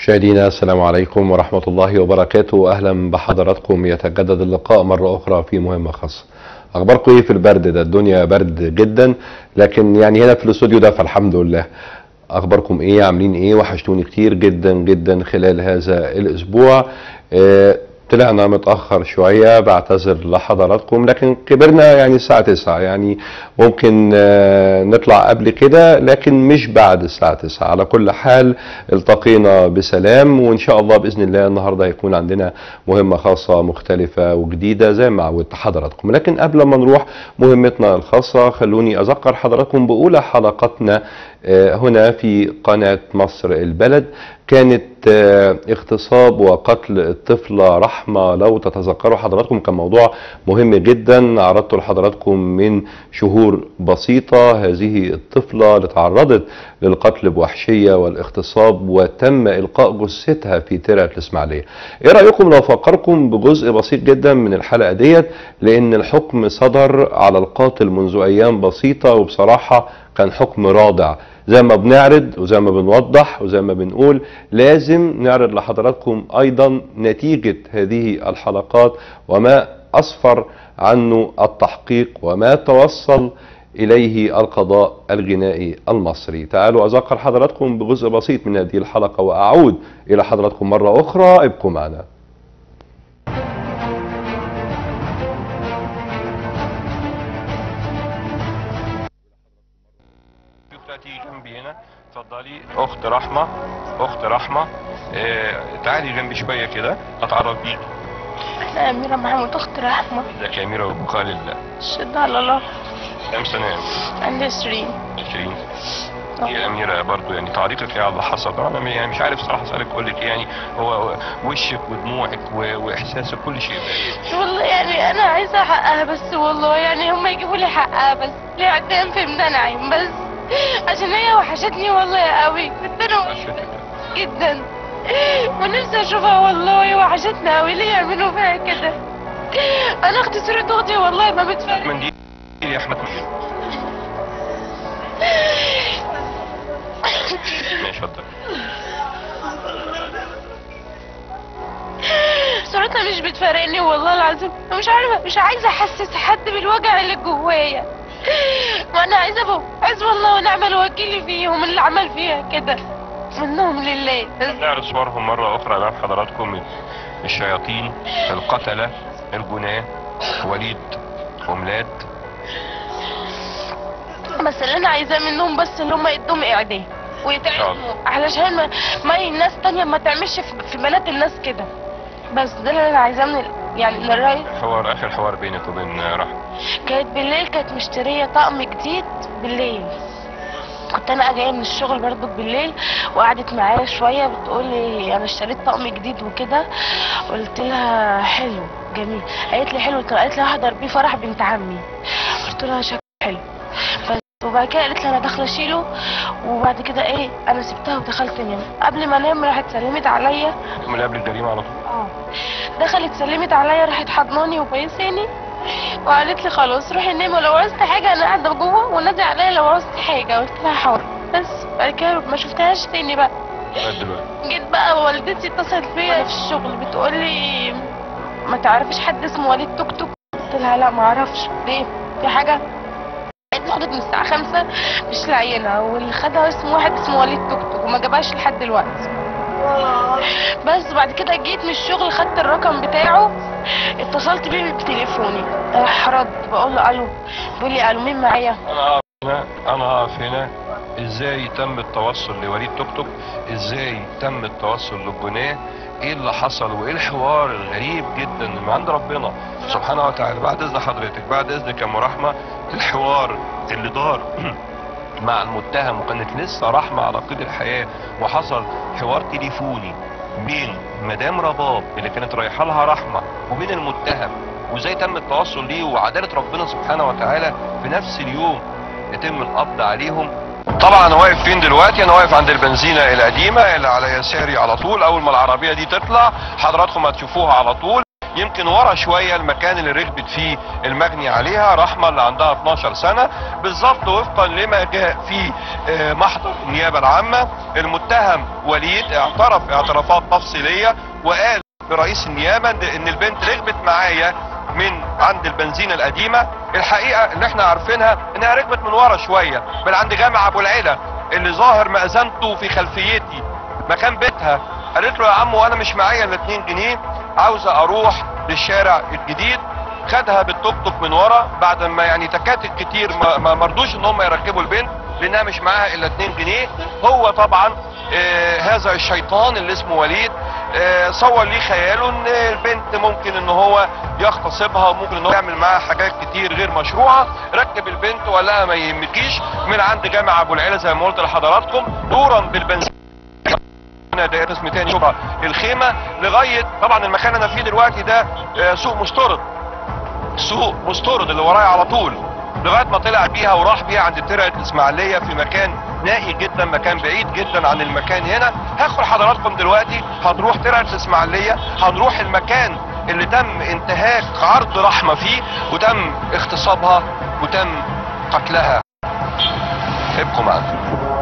مشاهدينا السلام عليكم ورحمة الله وبركاته أهلا بحضراتكم يتجدد اللقاء مرة أخرى في مهمة خاصة أخباركم إيه في البرد ده الدنيا برد جدا لكن يعني هنا في الاستوديو ده فالحمد لله أخباركم إيه عاملين إيه وحشتوني كتير جدا جدا خلال هذا الأسبوع آه، طلعنا متأخر شوية بعتذر لحضراتكم لكن كبرنا يعني الساعة 9 يعني ممكن آه، نطلع قبل كده لكن مش بعد الساعة 9 على كل حال التقينا بسلام وإن شاء الله بإذن الله النهاردة هيكون عندنا مهمة خاصة مختلفة وجديدة زي ما عودت حضراتكم لكن قبل ما نروح مهمتنا الخاصة خلوني أذكر حضراتكم بأولى حلقاتنا آه، هنا في قناة مصر البلد كانت آه، اغتصاب وقتل الطفلة رحمة لو تتذكروا حضراتكم كان موضوع مهم جدا عرضته لحضراتكم من شهور بسيطة هذه الطفلة اللي تعرضت للقتل بوحشية والاغتصاب وتم إلقاء جثتها في ترعة الإسماعيلية ايه رأيكم لو فكركم بجزء بسيط جدا من الحلقة ديت لأن الحكم صدر على القاتل منذ أيام بسيطة وبصراحة كان حكم رادع زي ما بنعرض وزي ما بنوضح وزي ما بنقول لازم نعرض لحضراتكم ايضا نتيجة هذه الحلقات وما اسفر عنه التحقيق وما توصل اليه القضاء الغنائي المصري تعالوا اذكر حضراتكم بجزء بسيط من هذه الحلقة واعود الى حضراتكم مرة اخرى ابقوا معنا بتاعتي جنبي هنا اتفضلي اخت رحمه اخت رحمه اه تعالي جنبي شويه كده اتعرف بيكي أنا أميرة محمود أخت رحمة ازيك يا اميره وبقاء لله شد على الله كام سنه يا عندي عشرين 20 يا اميره برضو يعني تعليقك ايه على اللي حصل ده انا يعني مش عارف صراحه اسالك اقول لك ايه يعني هو وشك ودموعك و- واحساسك كل شيء بقى ايه والله يعني أنا عايزة حقها بس والله يعني هم يجيبوا لي حقها بس ليه قدام في ميدان عين بس عشان هي وحشتني والله قوي كنت أنا عشتك. جدا ونفسي أشوفها والله وحشتنا قوي ليه يعملوا فيها كده أنا أختي صورة أختي والله ما بتفرق من دي يا احنا كلنا ماشي اتفضل صورتها مش بتفارقني والله العظيم مش عارفه مش عايزه احسس حد بالوجع اللي جوايا وانا عايزه ابقى حسب الله ونعم الوكيل فيهم اللي عمل فيها كده منهم لله بس نعرض صورهم مرة أخرى أمام حضراتكم الشياطين القتلة الجناة وليد وملاد بس اللي انا عايزاه منهم بس اللي هم يدوم اعدام ويتعدموا علشان ما, ما الناس تانية ما تعملش في في بنات الناس كده بس ده اللي انا عايزاه من ال- يعني من الرئيس حوار آخر حوار بينك وبين رحمة كانت بالليل كانت مشترية طقم جديد بالليل كنت انا جايه من الشغل برضو بالليل وقعدت معايا شويه بتقول لي انا اشتريت طقم جديد وكده قلت لها حلو جميل قالت لي حلو قلت لها- قالت لي هحضر بيه فرح بنت عمي قلت لها شكله حلو بس وبعد كده قالت لي انا داخله اشيله وبعد كده ايه انا سبتها ودخلت انام قبل ما انام راحت سلمت عليا من اللي قبل الجريمة على طول اه دخلت سلمت عليا راحت حضناني وبيساني وقالت لي خلاص روحي نامي ولو عوزت حاجه انا قاعده جوه ونادي عليا لو عوزت حاجه قلت لها حاضر بس بعد كده ما شفتهاش تاني بقى لغاية دلوقتي جيت بقى والدتي اتصلت بيا في الشغل بتقول لي ما تعرفيش حد اسمه وليد توك توك قلت لها لا ما اعرفش ليه في حاجه قالت خدت من الساعه خمسة مش لاقيينها واللي خدها اسمه واحد اسمه وليد توك توك وما جابهاش لحد دلوقتي بس بعد كده جيت من الشغل خدت الرقم بتاعه اتصلت بيه بتليفوني راح رد بقول له الو بيقول لي الو مين معايا أنا أقف هنا أنا أقف هنا إزاي تم التوصل لوليد توك توك إزاي تم التوصل للجناة إيه اللي حصل وإيه الحوار الغريب جدا من عند ربنا سبحانه وتعالى بعد إذن حضرتك بعد إذنك يا أم رحمة الحوار اللي دار مع المتهم وكانت لسه رحمة على قيد الحياة وحصل حوار تليفوني بين مدام رباب اللي كانت رايحة لها رحمة وبين المتهم وازاي تم التوصل ليه وعدالة ربنا سبحانه وتعالى في نفس اليوم يتم القبض عليهم طبعا انا واقف فين دلوقتي انا واقف عند البنزينة القديمة اللي على يساري على طول اول ما العربية دي تطلع حضراتكم هتشوفوها على طول يمكن ورا شويه المكان اللي ركبت فيه المجني عليها رحمه اللي عندها 12 سنه بالظبط وفقا لما جاء في آه، محضر النيابه العامه المتهم وليد اعترف اعترافات تفصيليه وقال برئيس النيابه ان إن البنت ركبت معايا من عند البنزينه القديمه الحقيقه اللي احنا عارفينها انها ركبت من ورا شويه من عند جامع ابو العلا اللي ظاهر مأذنته في خلفيتي مكان بيتها قالت له يا عم وانا مش معايا الا 2 جنيه عاوزه اروح للشارع الجديد خدها بالتوك توك من ورا بعد ما يعني تكاتك كتير ما ما مرضوش ان هم يركبوا البنت لانها مش معاها الا 2 جنيه هو طبعا آه هذا الشيطان اللي اسمه وليد آه صور ليه خياله ان البنت ممكن ان هو يغتصبها وممكن ان هو يعمل معاها حاجات كتير غير مشروعه ركب البنت وقال لها ما يهمكيش من عند جامع ابو العلا زي ما قلت لحضراتكم دورا بالبنزين هنا ده اسم تاني شبهه الخيمه لغايه طبعا المكان اللي انا فيه دلوقتي ده آه، سوق مستورد سوق مستورد اللي ورايا على طول لغايه ما طلع بيها وراح بيها عند ترعه الاسماعيليه في مكان نائي جدا مكان بعيد جدا عن المكان هنا هاخد حضراتكم دلوقتي هنروح ترعه الاسماعيليه هنروح المكان اللي تم انتهاك عرض رحمه فيه وتم اغتصابها وتم قتلها ابقوا معنا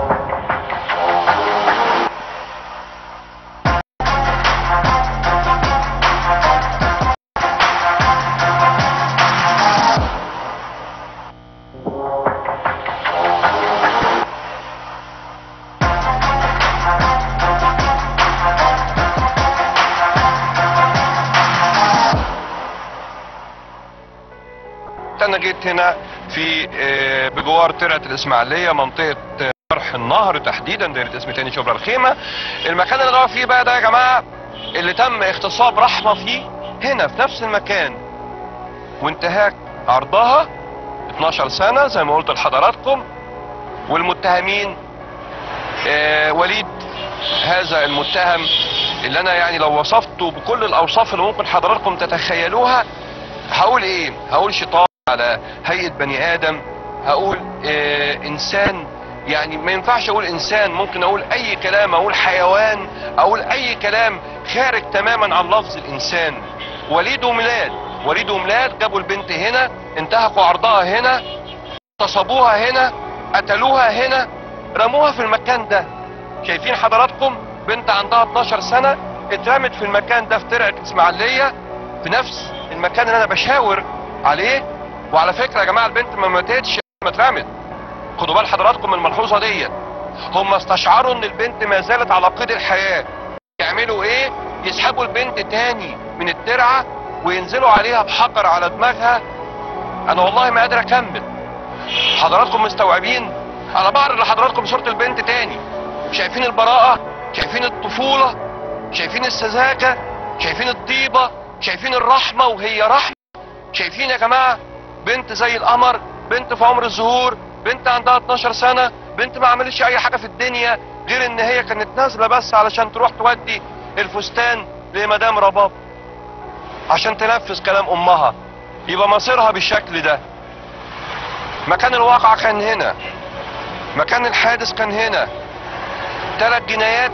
انا جيت هنا في آه، بجوار ترعه الاسماعيليه منطقه آه، شرح النهر تحديدا دايره اسم تاني شبرا الخيمه المكان اللي انا فيه بقى ده يا جماعه اللي تم اغتصاب رحمه فيه هنا في نفس المكان وانتهاك عرضها 12 سنه زي ما قلت لحضراتكم والمتهمين آه، وليد هذا المتهم اللي انا يعني لو وصفته بكل الاوصاف اللي ممكن حضراتكم تتخيلوها هقول ايه هقول شيطان على هيئة بني ادم هقول آه انسان يعني ما ينفعش اقول انسان ممكن اقول اي كلام اقول حيوان اقول اي كلام خارج تماما عن لفظ الانسان وليد وميلاد وليد وميلاد جابوا البنت هنا انتهكوا عرضها هنا اغتصبوها هنا قتلوها هنا رموها في المكان ده شايفين حضراتكم بنت عندها 12 سنة اترمت في المكان ده في ترعة اسماعيلية في نفس المكان اللي انا بشاور عليه وعلى فكرة يا جماعة البنت ما ماتتش ما اترمت خدوا بال حضراتكم من الملحوظة ديت هم استشعروا ان البنت ما زالت على قيد الحياة يعملوا ايه يسحبوا البنت تاني من الترعة وينزلوا عليها بحجر على دماغها انا والله ما قادر اكمل حضراتكم مستوعبين انا بعرض لحضراتكم صورة البنت تاني شايفين البراءة شايفين الطفولة شايفين السذاجة شايفين الطيبة شايفين الرحمة وهي رحمة شايفين يا جماعة بنت زي القمر بنت في عمر الزهور بنت عندها 12 سنة بنت ما عملتش اي حاجة في الدنيا غير ان هي كانت نازلة بس علشان تروح تودي الفستان لمدام رباب عشان تنفذ كلام امها يبقى مصيرها بالشكل ده مكان الواقع كان هنا مكان الحادث كان هنا ثلاث جنايات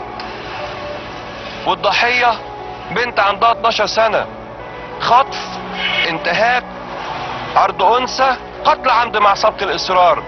والضحية بنت عندها 12 سنة خطف انتهاك عرض انثى قتل عمد مع سبق الاصرار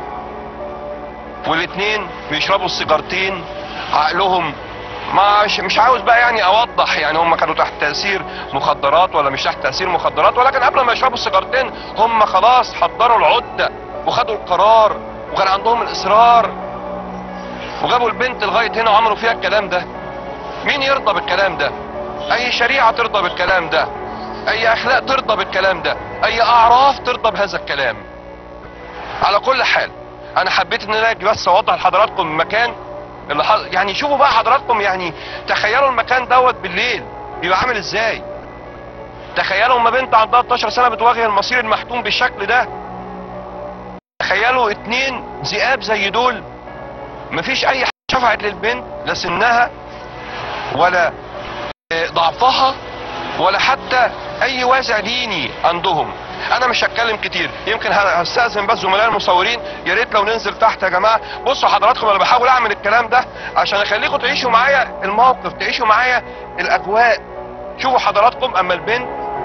والاتنين بيشربوا السيجارتين عقلهم مش مش عاوز بقى يعني اوضح يعني هم كانوا تحت تاثير مخدرات ولا مش تحت تاثير مخدرات ولكن قبل ما يشربوا السيجارتين هم خلاص حضروا العده وخدوا القرار وكان عندهم الاصرار وجابوا البنت لغايه هنا وعملوا فيها الكلام ده مين يرضى بالكلام ده اي شريعه ترضى بالكلام ده اي اخلاق ترضى بالكلام ده اي اعراف ترضى بهذا الكلام على كل حال انا حبيت ان انا اجي بس اوضح لحضراتكم المكان اللي حض... يعني شوفوا بقى حضراتكم يعني تخيلوا المكان دوت بالليل بيبقى عامل ازاي تخيلوا ما بنت عندها 12 سنه بتواجه المصير المحتوم بالشكل ده تخيلوا اتنين ذئاب زي دول مفيش اي حاجه شفعت للبنت لا سنها ولا ضعفها ولا حتى اي وازع ديني عندهم انا مش هتكلم كتير يمكن هستاذن بس زملاء المصورين يا ريت لو ننزل تحت يا جماعه بصوا حضراتكم انا بحاول اعمل الكلام ده عشان اخليكم تعيشوا معايا الموقف تعيشوا معايا الاجواء شوفوا حضراتكم اما البنت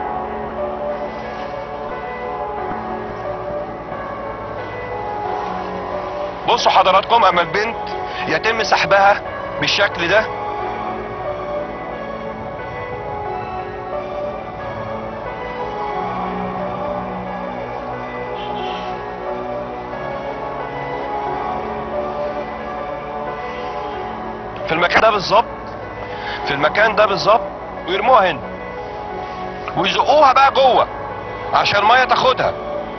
بصوا حضراتكم اما البنت يتم سحبها بالشكل ده في المكان ده بالظبط في المكان ده بالظبط ويرموها هنا ويزقوها بقى جوه عشان الميه تاخدها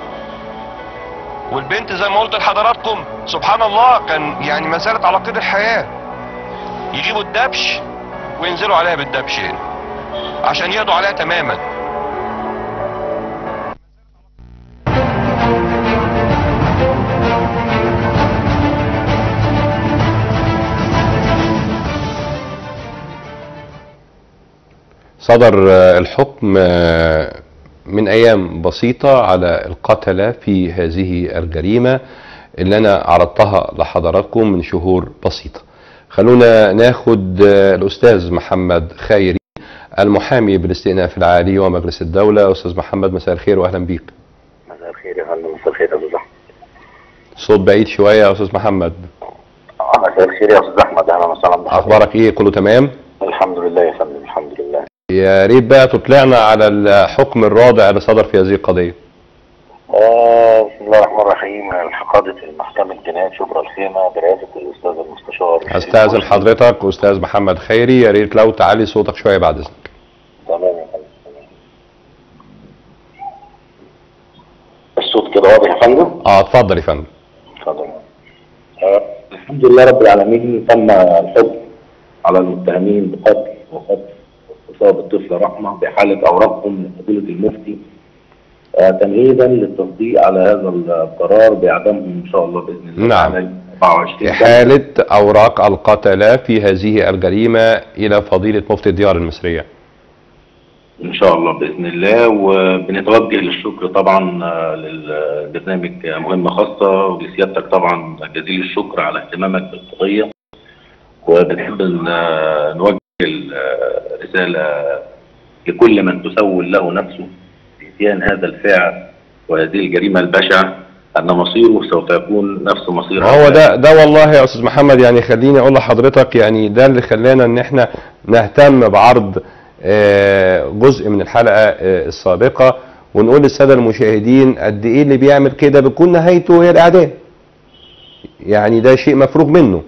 والبنت زي ما قلت لحضراتكم سبحان الله كان يعني ما زالت على قيد الحياه يجيبوا الدبش وينزلوا عليها بالدبش هنا عشان يقضوا عليها تماما صدر آه، الحكم آه، من ايام بسيطه على القتله في هذه الجريمه اللي انا عرضتها لحضراتكم من شهور بسيطه. خلونا ناخد آه، الاستاذ محمد خيري المحامي بالاستئناف العالي ومجلس الدوله استاذ محمد مساء الخير واهلا بيك. مساء الخير يا فندم مساء الخير يا استاذ احمد صوت بعيد شويه يا استاذ محمد. آه، مساء الخير يا استاذ احمد اهلا وسهلا بحضرتك اخبارك ايه كله تمام؟ الحمد لله يا فندم الحمد لله يا ريت بقى تطلعنا على الحكم الرادع اللي صدر في هذه القضيه. آه بسم الله الرحمن الرحيم قاضية المحكمة الجنائية شبرا الخيمة برئاسة الأستاذ المستشار استاذن حضرتك استاذ محمد خيري يا ريت لو تعلي صوتك شويه بعد اذنك. تمام يا فندم تمام. الصوت كده واضح يا فندم؟ اه اتفضل يا فندم. اتفضل آه، الحمد لله رب العالمين تم الحكم على المتهمين بقتل وخطف واغتصاب الطفلة رحمة بحالة أوراقهم لفضيلة المفتي آه، تمهيدا للتصديق على هذا القرار بإعدامهم إن شاء الله بإذن الله نعم. تعالى 24 إحالة أوراق القتلة في هذه الجريمة إلى فضيلة مفتي الديار المصرية ان شاء الله باذن الله وبنتوجه للشكر طبعا آه، للبرنامج مهمه خاصه ولسيادتك طبعا جزيل الشكر على اهتمامك بالقضيه وبنحب ن- آه، نوجه الرساله لكل من تسول له نفسه في اتيان هذا الفعل وهذه الجريمه البشعه ان مصيره سوف يكون نفس مصير هو ده ده والله يا أستاذ محمد يعني خليني أقول لحضرتك يعني ده اللي خلانا إن إحنا نهتم بعرض آه، جزء من الحلقة آه، السابقة ونقول للسادة المشاهدين قد إيه اللي بيعمل كده بتكون نهايته هي الإعدام يعني ده شيء مفروغ منه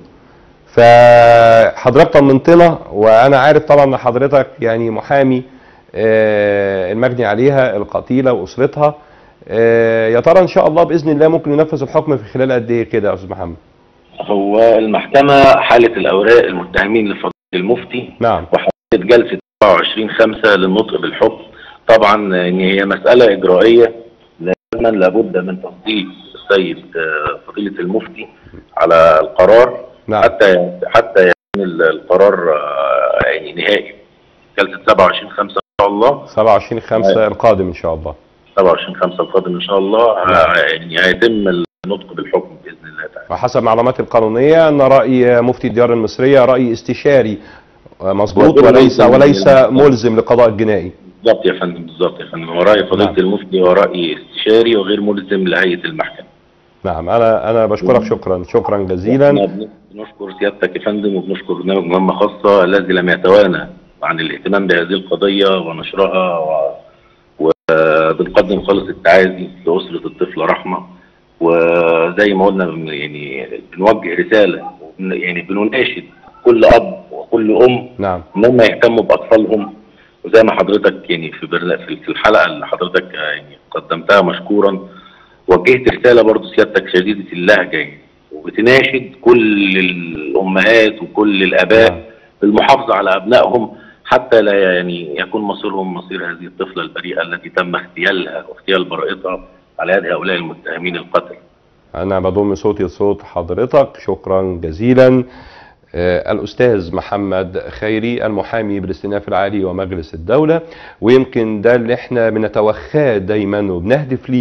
فحضرتك طمنتنا وانا عارف طبعا ان حضرتك يعني محامي آه، المجني عليها القتيله واسرتها آه، يا ترى ان شاء الله باذن الله ممكن ينفذ الحكم في خلال قد ايه كده يا استاذ محمد هو المحكمه حاله الاوراق المتهمين لفضيله المفتي نعم وحددت جلسة 27 5 للنطق بالحكم طبعا ان هي مسألة إجرائية لازما لابد من تصديق السيد آه، فضيلة المفتي على القرار نعم حتى حتى يكون ال- القرار آه، يعني نهائي جلسة 27 5 إن شاء الله 27 5 القادم ان شاء الله 27 5 القادم إن شاء الله آه، يعني هيتم النطق بالحكم بإذن الله تعالى وحسب معلوماتي القانونيه ان راي مفتي الديار المصريه راي استشاري آه، مظبوط وغير وليس ملزم. وليس ملزم لقضاء الجنائي بالظبط يا فندم بالظبط يا فندم ورأي فضيلة نعم. المفتي ورأي استشاري وغير ملزم لهيئة المحكمة نعم انا انا بشكرك شكرا شكرا احنا جزيلا بن- بنشكر سيادتك يا فندم وبنشكر برنامج مهمة خاصة الذي لم يتوانى عن الاهتمام بهذه القضية ونشرها و... وبنقدم خالص التعازي لأسرة الطفلة رحمة وزي ما قلنا بن- يعني بنوجه رسالة وبن- يعني بنناشد كل أب وكل أم نعم ان هم يهتموا باطفالهم وزي ما حضرتك يعني في برنا- في في الحلقه اللي حضرتك آه، يعني قدمتها مشكورا وجهت رساله برضو سيادتك شديده اللهجه يعني وبتناشد كل الامهات وكل الاباء نعم. بالمحافظه على ابنائهم حتى لا يعني يكون مصيرهم مصير هذه الطفله البريئه التي تم اغتيالها واغتيال براءتها على يد هؤلاء المتهمين القتل. أنا بضم صوتي لصوت حضرتك شكرا جزيلا آه، الأستاذ محمد خيري المحامي بالاستئناف العالي ومجلس الدولة ويمكن ده اللي احنا بنتوخاه دايما وبنهدف ليه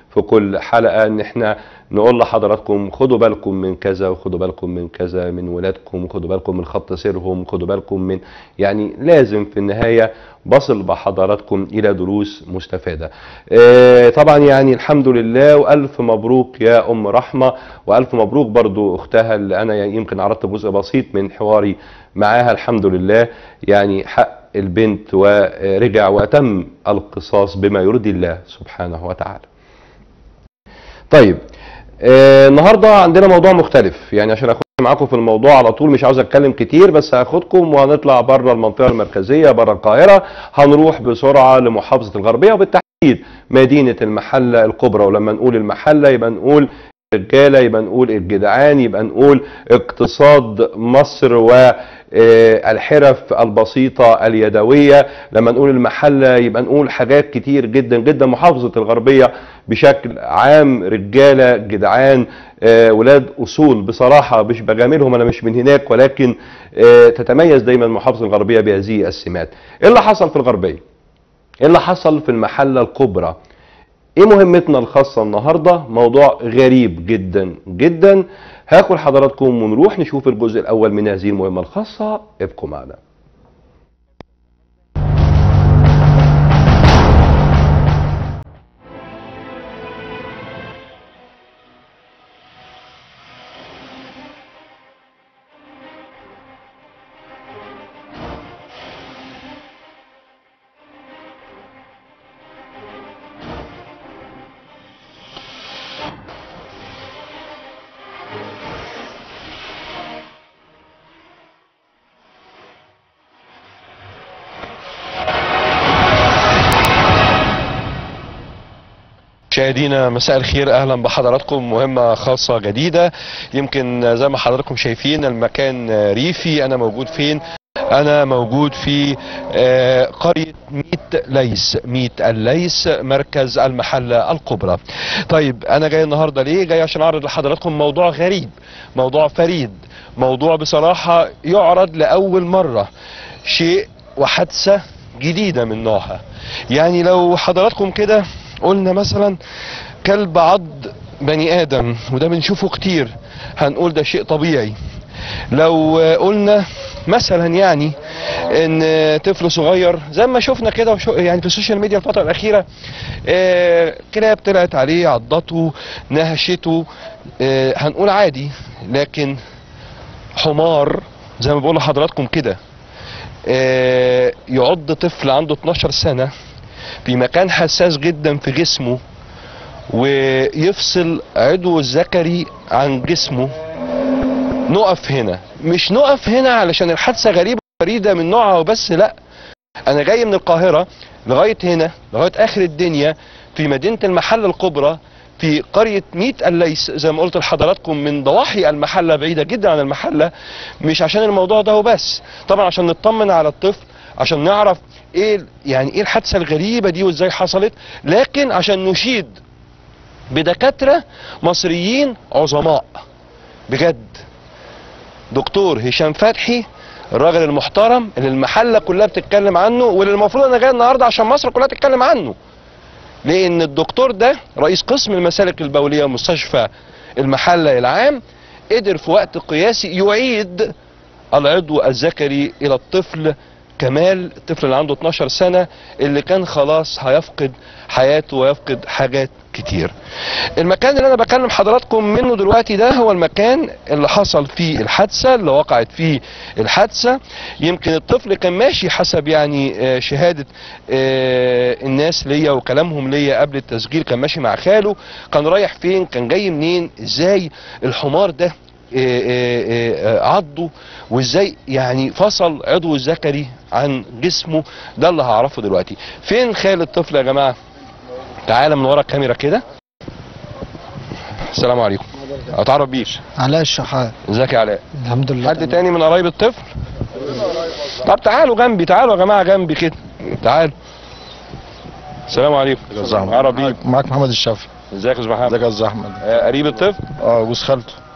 في كل حلقه ان احنا نقول لحضراتكم خدوا بالكم من كذا وخدوا بالكم من كذا من ولادكم خدوا بالكم من خط سيرهم خدوا بالكم من يعني لازم في النهايه بصل بحضراتكم الى دروس مستفاده. آه، طبعا يعني الحمد لله والف مبروك يا ام رحمه والف مبروك برضو اختها اللي انا يعني يمكن عرضت جزء بسيط من حواري معاها الحمد لله يعني حق البنت ورجع وتم القصاص بما يرضي الله سبحانه وتعالى. طيب آه النهارده عندنا موضوع مختلف يعني عشان اخد معاكم في الموضوع على طول مش عاوز اتكلم كتير بس هاخدكم وهنطلع بره المنطقه المركزيه بره القاهره هنروح بسرعه لمحافظه الغربيه وبالتحديد مدينه المحله الكبرى ولما نقول المحله يبقى نقول الرجاله يبقى نقول الجدعان يبقى نقول اقتصاد مصر والحرف البسيطه اليدويه لما نقول المحله يبقى نقول حاجات كتير جدا جدا محافظه الغربيه بشكل عام رجاله جدعان آه، ولاد اصول بصراحه مش بجاملهم انا مش من هناك ولكن آه، تتميز دايما محافظه الغربيه بهذه السمات. ايه اللي حصل في الغربيه؟ ايه اللي حصل في المحله الكبرى؟ ايه مهمتنا الخاصه النهارده؟ موضوع غريب جدا جدا هاخد حضراتكم ونروح نشوف الجزء الاول من هذه المهمه الخاصه ابقوا معنا. مشاهدينا مساء الخير اهلا بحضراتكم مهمه خاصه جديده يمكن زي ما حضراتكم شايفين المكان ريفي انا موجود فين انا موجود في آه، قريه ميت ليس ميت الليس مركز المحله الكبرى طيب انا جاي النهارده ليه جاي عشان اعرض لحضراتكم موضوع غريب موضوع فريد موضوع بصراحه يعرض لاول مره شيء وحادثه جديده من نوعها يعني لو حضراتكم كده قلنا مثلا كلب عض بني ادم وده بنشوفه كتير هنقول ده شيء طبيعي لو قلنا مثلا يعني ان طفل صغير زي ما شفنا كده وشو- يعني في السوشيال ميديا الفتره الاخيره آه، كلاب طلعت عليه عضته نهشته آه، هنقول عادي لكن حمار زي ما بقول لحضراتكم كده آه، يعض طفل عنده 12 سنه في مكان حساس جدا في جسمه ويفصل عضو الذكري عن جسمه نقف هنا مش نقف هنا علشان الحادثه غريبه فريده من نوعها وبس لا انا جاي من القاهره لغايه هنا لغايه اخر الدنيا في مدينه المحله الكبرى في قرية ميت الليس زي ما قلت لحضراتكم من ضواحي المحلة بعيدة جدا عن المحلة مش عشان الموضوع ده وبس طبعا عشان نطمن على الطفل عشان نعرف ايه يعني ايه الحادثة الغريبة دي وازاي حصلت لكن عشان نشيد بدكاترة مصريين عظماء بجد دكتور هشام فتحي الراجل المحترم اللي المحله كلها بتتكلم عنه واللي المفروض انا جاي النهارده عشان مصر كلها تتكلم عنه لان الدكتور ده رئيس قسم المسالك البوليه مستشفى المحله العام قدر في وقت قياسي يعيد العضو الذكري الى الطفل كمال الطفل اللي عنده 12 سنه اللي كان خلاص هيفقد حياته ويفقد حاجات كتير المكان اللي انا بكلم حضراتكم منه دلوقتي ده هو المكان اللي حصل فيه الحادثه اللي وقعت فيه الحادثه يمكن الطفل كان ماشي حسب يعني آه، شهاده آه، الناس ليا وكلامهم ليا قبل التسجيل كان ماشي مع خاله كان رايح فين كان جاي منين ازاي الحمار ده آه، آه، آه، عضه وازاي يعني فصل عضو الذكري عن جسمه ده اللي هعرفه دلوقتي فين خال الطفل يا جماعه تعالى من ورا الكاميرا كده السلام عليكم اتعرف بيك علاء الشحات ازيك يا علاء الحمد لله حد تمام. تاني من قرايب الطفل طب تعالوا جنبي تعالوا يا جماعه جنبي كده تعالوا السلام عليكم عرب بيك معاك محمد الشافعي ازيك يا استاذ محمد ازيك يا استاذ احمد آه، قريب الطفل اه جوز خالته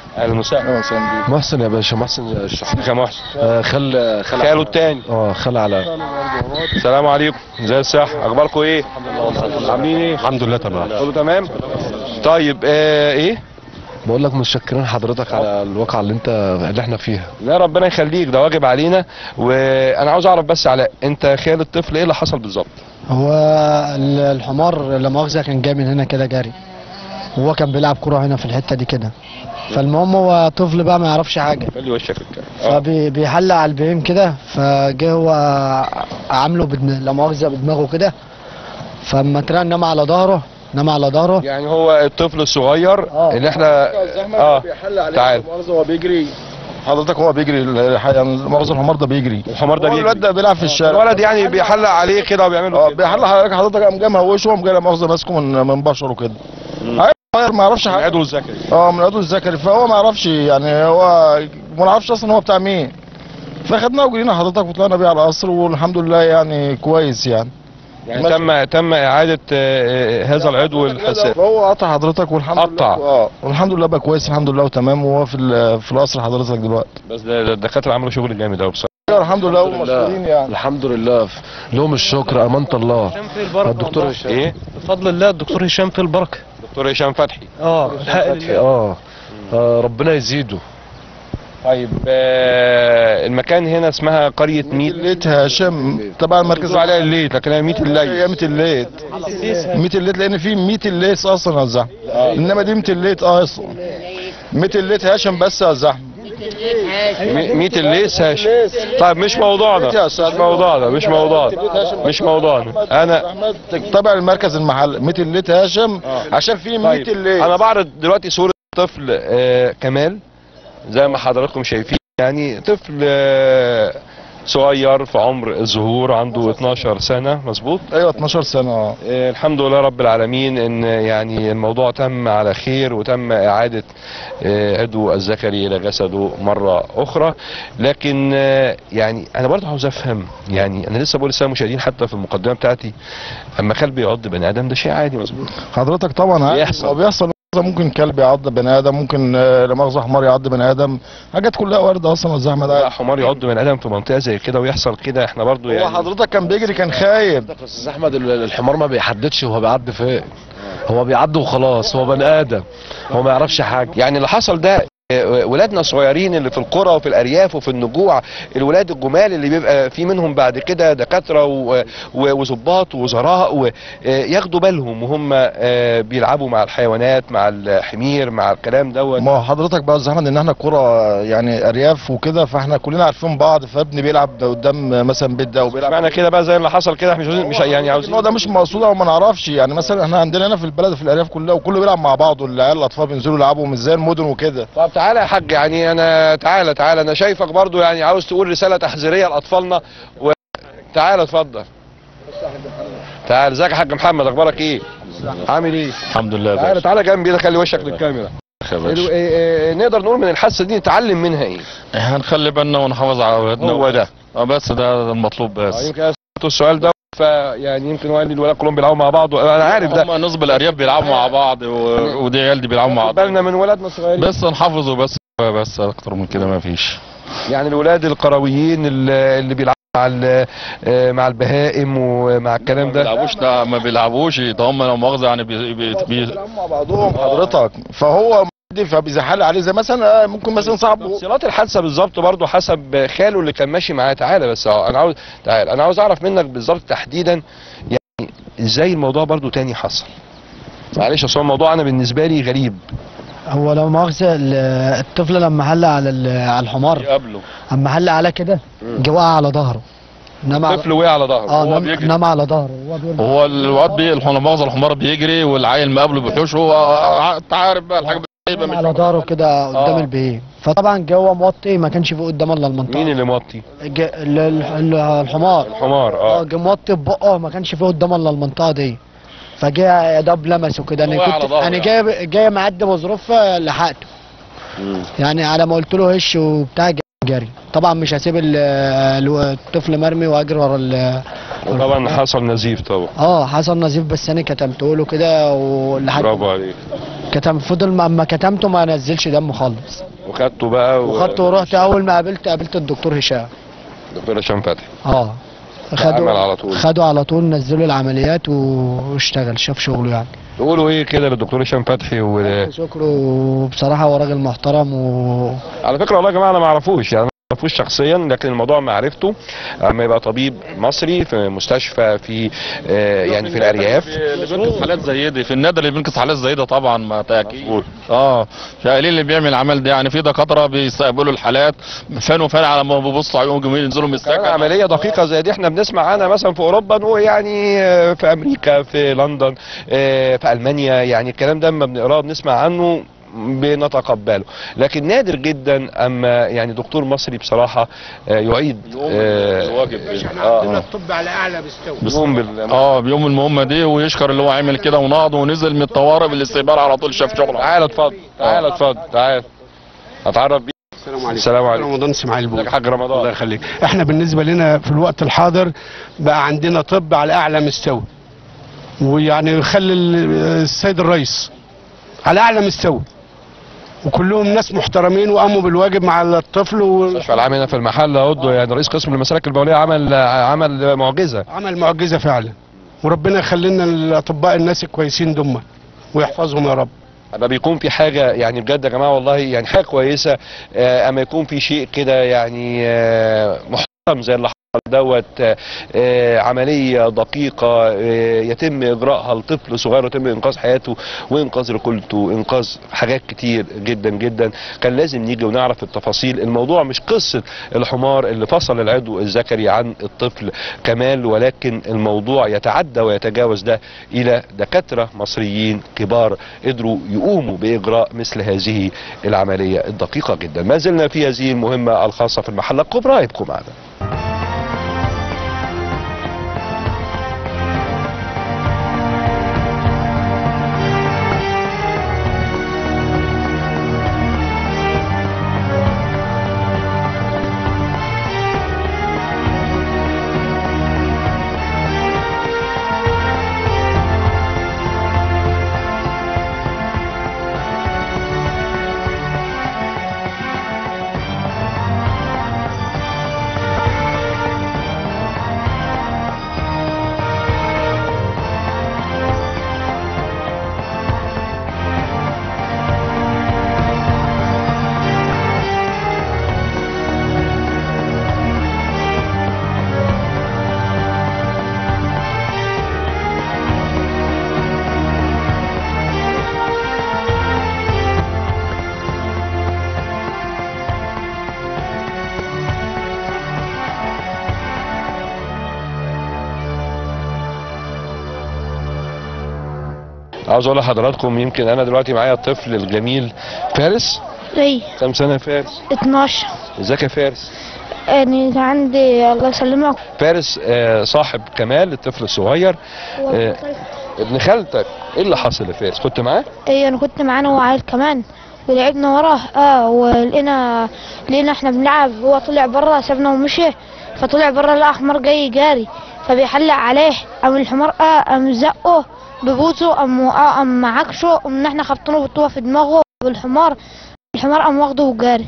اهلا وسهلا اهلا وسهلا بيك محسن يا باشا محسن يا الشحات يا محسن آه خل خل خاله التاني اه خل على السلام عليكم ازي الصحة اخباركم ايه عاملين ايه الحمد لله تمام كله تمام طيب آه ايه بقول لك متشكرين حضرتك على الواقعة اللي انت اللي احنا فيها لا ربنا يخليك ده واجب علينا وانا عاوز اعرف بس على انت خال الطفل ايه اللي حصل بالظبط هو ال- الحمار لا مؤاخذة كان جاي من هنا كده جري وهو كان بيلعب كرة هنا في الحتة دي كده فالمهم هو طفل بقى ما يعرفش حاجة خلي وشك الكلام اه فبيحلق على البهيم كده فجه هو عامله بدم... لا مؤاخذة بدماغه كده فاما طلع نام على ظهره نام على ظهره يعني هو الطفل الصغير آه. اللي احنا اه تعال مؤاخذة هو بيجري حضرتك هو بيجري الحقيقة مؤاخذة الحمار ده بيجري الحمار ده هو بيجري. الواد ده بيلعب في الشارع الولد يعني بيحلق عليه كده وبيعمل له اه كده. بيحل حضرتك حضرتك قام جاي مهوشه وقام جاي لا مؤاخذة ماسكه من من بشره كده عيل صغير ما يعرفش حاجة عضو الذكري اه من عضو الذكري فهو ما يعرفش يعني هو ما نعرفش اصلا هو بتاع مين فاخدناه وجرينا حضرتك وطلعنا بيه على القصر والحمد لله يعني كويس يعني يعني ماشي. تم تم اعاده آه، آه، هذا العضو الحساس فهو قطع حضرتك والحمد قطع. لله اه والحمد لله بقى كويس الحمد لله وتمام وهو في ال- في القصر حضرتك دلوقتي بس ده ده الدكاتره عملوا شغل جامد قوي بصراحه الحمد لله هم مشهورين يعني الحمد لله لهم الشكر امانة الله الدكتور هشام ايه بفضل الله الدكتور هشام في البركه دكتور هشام فتحي اه الحق فتحي اه آه، ربنا يزيده طيب آه المكان هنا اسمها قريه ميت الليت هاشم تبع المركز مركز عليها الليل لكن هي ميت هي الليل 100 الليت 100 الليت لان في 100 الليت اصلا يا الزحمه انما دي 100 الليت اه اصلا 100 الليت هاشم بس يا الزحمه مي- ميت الليس هاش طيب مش موضوعنا مش موضوعنا مش موضوعنا مش موضوعنا انا تبع المركز المحل 100 الليت هاشم عشان في 100 طيب الليت انا بعرض دلوقتي صوره طفل آه كمال زي ما حضراتكم شايفين يعني طفل آه صغير في عمر الظهور عنده 12 سنه مظبوط ايوه 12 سنه اه آه، الحمد لله رب العالمين ان يعني الموضوع تم على خير وتم اعادة آه، عضو الذكري الى جسده مرة اخرى لكن آه، يعني انا برضه عاوز افهم يعني انا لسه بقول للساده المشاهدين حتى في المقدمة بتاعتي اما كلب يعض بني ادم ده شيء عادي مظبوط حضرتك طبعا عارف بيحصل. هو بيحصل ممكن كلب يعض بني ادم ممكن آه، لا مؤاخذه حمار يعض بني ادم حاجات كلها وارده اصلا يا الزحمه لا ده حمار يعض بني ادم في منطقة زي كده ويحصل كده احنا برضه هو يعني حضرتك كان بيجري كان خايب يا استاذ احمد ال- الحمار ما بيحددش هو بيعدي فين هو بيعدي وخلاص هو بني ادم هو ما يعرفش حاجه يعني اللي حصل ده آه، ولادنا الصغيرين اللي في القرى وفي الارياف وفي النجوع الولاد الجمال اللي بيبقى في منهم بعد كده دكاتره و- و- وظباط ووزراء وياخدوا بالهم وهم آه، بيلعبوا مع الحيوانات مع الحمير مع الكلام دوت ما هو حضرتك بقى الزحمه ان احنا كرة يعني ارياف وكده فاحنا كلنا عارفين بعض فابني بيلعب قدام مثلا بيت ده وبيلعب معنى كده بقى زي اللي حصل كده مش عاوزين- مش يعني ان هو عاوزين ده مش مقصود او ما نعرفش يعني مثلا احنا عندنا هنا في البلد في الارياف كلها وكله بيلعب مع بعض والعيال الاطفال بينزلوا يلعبوا مش زي المدن وكده طب تعالى يا حاج يعني انا تعالى تعالى انا شايفك برضو يعني عاوز تقول رساله تحذيريه لاطفالنا و... تعالى اتفضل تعالى ازيك يا حاج محمد اخبارك ايه عامل ايه الحمد لله يا تعالى باشا تعالى جنبي ده خلي وشك للكاميرا يا ال- باشا إيه- إيه- نقدر نقول من الحاسه دي نتعلم منها ايه هنخلي بالنا ونحافظ على اولادنا هو ده اه بس ده المطلوب آه، بس يمكن أنا سألته السؤال ده فيعني يمكن هو قال لي الولاد كلهم بيلعبوا مع بعض انا عارف ده هم نصب الارياف بيلعبوا مع بعض و... ودي عيال دي بيلعبوا مع خد بعض بالنا من ولادنا الصغيرين بس نحافظوا بس بس اكتر من كده ما فيش يعني الولاد القرويين اللي اللي بيلعبوا مع ال- آه، مع البهائم ومع الكلام ما ده بيلعبوش ده ما بيلعبوش ده هم لو مؤاخذه يعني بي... بي... بي... بيلعبوا مع بعضهم حضرتك فهو دي فبيزحل عليه زي مثلا آه، ممكن مثلا صاحبه تفصيلات الحادثه بالظبط برضه حسب خاله اللي كان ماشي معاه تعالى بس اهو انا عاوز تعالى انا عاوز اعرف منك بالظبط تحديدا يعني ازاي الموضوع برضه تاني حصل معلش اصل هو الموضوع انا بالنسبه لي غريب هو لو مؤاخذة ال- الطفل لما حل على ال- على الحمار يقابله اما حل على كده جه وقع على ظهره نام على طفل وقع على ظهره اه هو نام, بيجري. نام على ظهره هو بيرجع هو الواد بي... لا مؤاخذه الحمار بيجري والعيل مقابله بيحوش هو انت عارف بقى الحاجه بتبقى نام على ظهره كده قدام آه. البيه فطبعا جه هو موطي ما كانش فيه قدام الا المنطقه مين اللي موطي جه ال- ال- ال- الحمار الحمار اه اه جه موطي ببقه ما كانش فيه قدام الا المنطقه دي فجه يا دوب لمسه كده انا هو على كنت ظهره انا يعني. جاي جاي معدي بظروف لحقته يعني على ما قلت له هش وبتاع جري طبعا مش هسيب ال- ال- الطفل مرمي واجري ورا ال- طبعا حصل نزيف طبعا اه حصل نزيف بس انا كتمته له كده ولحد برافو عليك كتم فضل ما- اما كتمته ما نزلش دمه خالص وخدته بقى و- وخدته ورحت اول ما قابلت قابلت الدكتور هشام دكتور هشام فتحي اه عمل على طول. خدوا على طول نزلوا العمليات واشتغل شاف شغله يعني تقولوا ايه كده للدكتور هشام فتحي و... شكره بصراحه هو راجل محترم و على فكره والله يا جماعه انا ما اعرفوش يعني ما اعرفوش شخصيا لكن الموضوع معرفته اما يبقى طبيب مصري في مستشفى في آه يعني في الارياف اللي بينقذ حالات زي دي في النادي اللي بينقذ حالات زي ده طبعا ما تاكيد اه شايلين اللي بيعمل العمل ده يعني في دكاتره بيستقبلوا الحالات فين وفين على ما بيبصوا عليهم جميل ينزلوا من كمان السكن عمليه دقيقه زي دي احنا بنسمع عنها مثلا في اوروبا نقول يعني آه، في امريكا في لندن آه، في المانيا يعني الكلام ده لما بنقراه بنسمع عنه بنتقبله لكن نادر جدا اما يعني دكتور مصري بصراحه آه، يعيد آه، الواجب آه، آه. الطب على اعلى مستوى يقوم بال- اه بيوم المهمه دي ويشكر اللي هو عمل كده ونهض ونزل من الطوارئ بالاستقبال على طول شاف شغله تعالى اتفضل تعالى اتفضل تعالى اتعرف بيك السلام عليكم السلام عليكم رمضان اسماعيل ازيك بول يا حاج رمضان الله يخليك احنا بالنسبه لنا في الوقت الحاضر بقى عندنا طب على اعلى مستوى ويعني يخلي ال- السيد الرئيس على اعلى مستوى وكلهم ناس محترمين وقاموا بالواجب مع الطفل المستشفى العام هنا في المحل اهو يعني رئيس قسم المسالك البوليه عمل عمل معجزه وعمل معجزه فعلا وربنا يخلي لنا الاطباء الناس الكويسين دول ويحفظهم يا رب اما بيكون في حاجه يعني بجد يا جماعه والله يعني حاجه كويسه آه، اما يكون في شيء كده يعني آه، محترم زي اللي حصل دوت آه، آه، عمليه دقيقه آه، يتم اجراءها لطفل صغير ويتم انقاذ حياته وانقاذ رجولته وانقاذ حاجات كتير جدا جدا كان لازم نيجي ونعرف التفاصيل الموضوع مش قصه الحمار اللي فصل العضو الذكري عن الطفل كمال ولكن الموضوع يتعدى ويتجاوز ده الى دكاتره مصريين كبار قدروا يقوموا باجراء مثل هذه العمليه الدقيقه جدا ما زلنا في هذه المهمه الخاصه في المحله الكبرى ابقوا معنا عاوز اقول لحضراتكم يمكن انا دلوقتي معايا الطفل الجميل فارس اي كم سنه يا فارس 12 ازيك يا فارس يعني كان عندي الله يسلمك فارس آه، صاحب كمال الطفل الصغير آه، ابن خالتك ايه اللي حصل يا فارس كنت معاه اي انا كنت معانا وعيل كمان ولعبنا وراه اه ولقينا لقينا احنا بنلعب هو طلع بره سابنا ومشي فطلع بره لقى حمار جاي جاري فبيحلق عليه قام الحمار اه قام زقه ببوسه قام اه قام عكشه قمنا احنا خبطينه بالطوبه في دماغه بالحمار الحمار قام واخده وجاري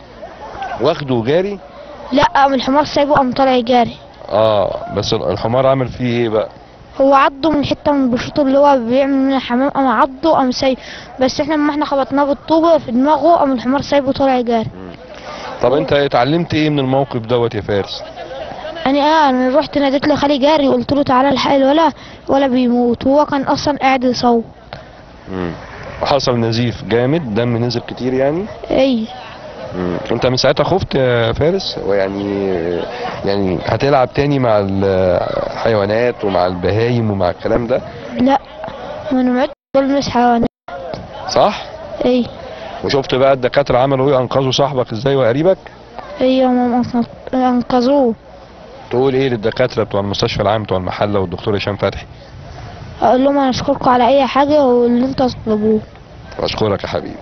واخده وجاري لا قام الحمار سايبه قام طالع جاري اه بس الحمار عمل فيه ايه بقى هو عضه من حته من البشوط اللي هو بيعمل منها حمام قام عضه قام سايب بس احنا لما احنا خبطناه بالطوبه في دماغه قام الحمار سايبه طالع جاري طب انت اتعلمت ايه من الموقف دوت يا فارس يعني اه انا رحت ناديت لخالي جاري قلت له تعالى الحق الولا ولا بيموت وهو كان اصلا قاعد يصوت مم. وحصل نزيف جامد دم نزل كتير يعني اي مم. انت من ساعتها خفت يا فارس ويعني يعني هتلعب تاني مع الحيوانات ومع البهايم ومع الكلام ده لا ما انا معدت بلمس حيوانات صح اي وشفت بقى الدكاتره عملوا ايه انقذوا صاحبك ازاي وقريبك اي هم أنقذ- انقذوه تقول ايه للدكاتره بتوع المستشفى العام بتوع المحله والدكتور هشام فتحي اقول لهم انا اشكركم على اي حاجه واللي انتوا تطلبوه اشكرك يا حبيبي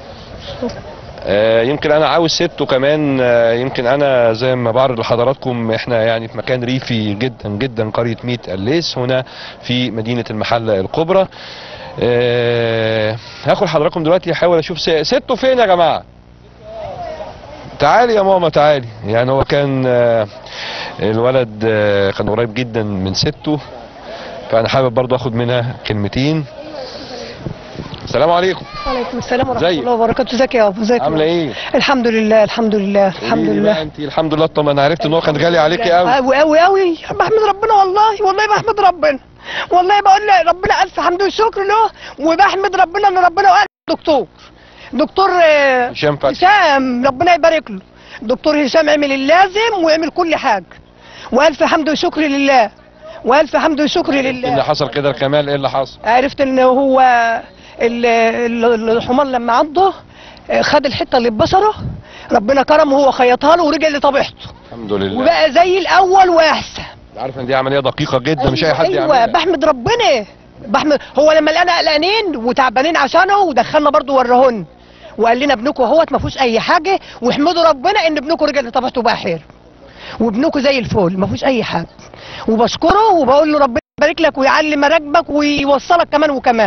آه، يمكن انا عاوز ست كمان آه، يمكن انا زي ما بعرض لحضراتكم احنا يعني في مكان ريفي جدا جدا قريه ميت الليس هنا في مدينه المحله الكبرى آه هاخد حضراتكم دلوقتي احاول اشوف س- ستو فين يا جماعه تعالي يا ماما تعالي يعني هو كان آه الولد آه كان قريب جدا من ستو فانا حابب برضو اخد منها كلمتين السلام عليكم وعليكم السلام ورحمه ازيك؟ الله وبركاته ازيك يا ابو ازيك يا عامله أبو؟ ايه الحمد لله الحمد لله الحمد قولي لي بقى لله انت الحمد لله طبعا انا عرفت ان هو كان غالي عليكي قوي قوي قوي قوي بحمد ربنا والله والله بحمد ربنا والله بقول ربنا الف حمد وشكر له وبحمد ربنا ان ربنا وقال دكتور دكتور آه، هشام فتحي هشام ربنا يبارك له دكتور هشام عمل اللازم وعمل كل حاجه والف حمد وشكر لله والف حمد وشكر اللي لله حصل كده الكمال ايه اللي حصل عرفت ان هو ال- ال- الحمار لما عضه آه، خد الحته اللي ببصره ربنا كرمه هو خيطها له ورجع لطبيعته الحمد لله وبقى زي الاول واحسن عارف ان دي عمليه دقيقه جدا مش اي حد ايوه يعملها بحمد ربنا بحمد هو لما لقانا قلقانين وتعبانين عشانه ودخلنا برضو وراهن وقال لنا ابنكم اهوت ما فيهوش اي حاجه واحمدوا ربنا ان ابنكم رجع لطبيعته بقى خير وابنكم زي الفل ما فيهوش اي حاجه وبشكره وبقول له ربنا يبارك لك ويعلي مراكبك ويوصلك كمان وكمان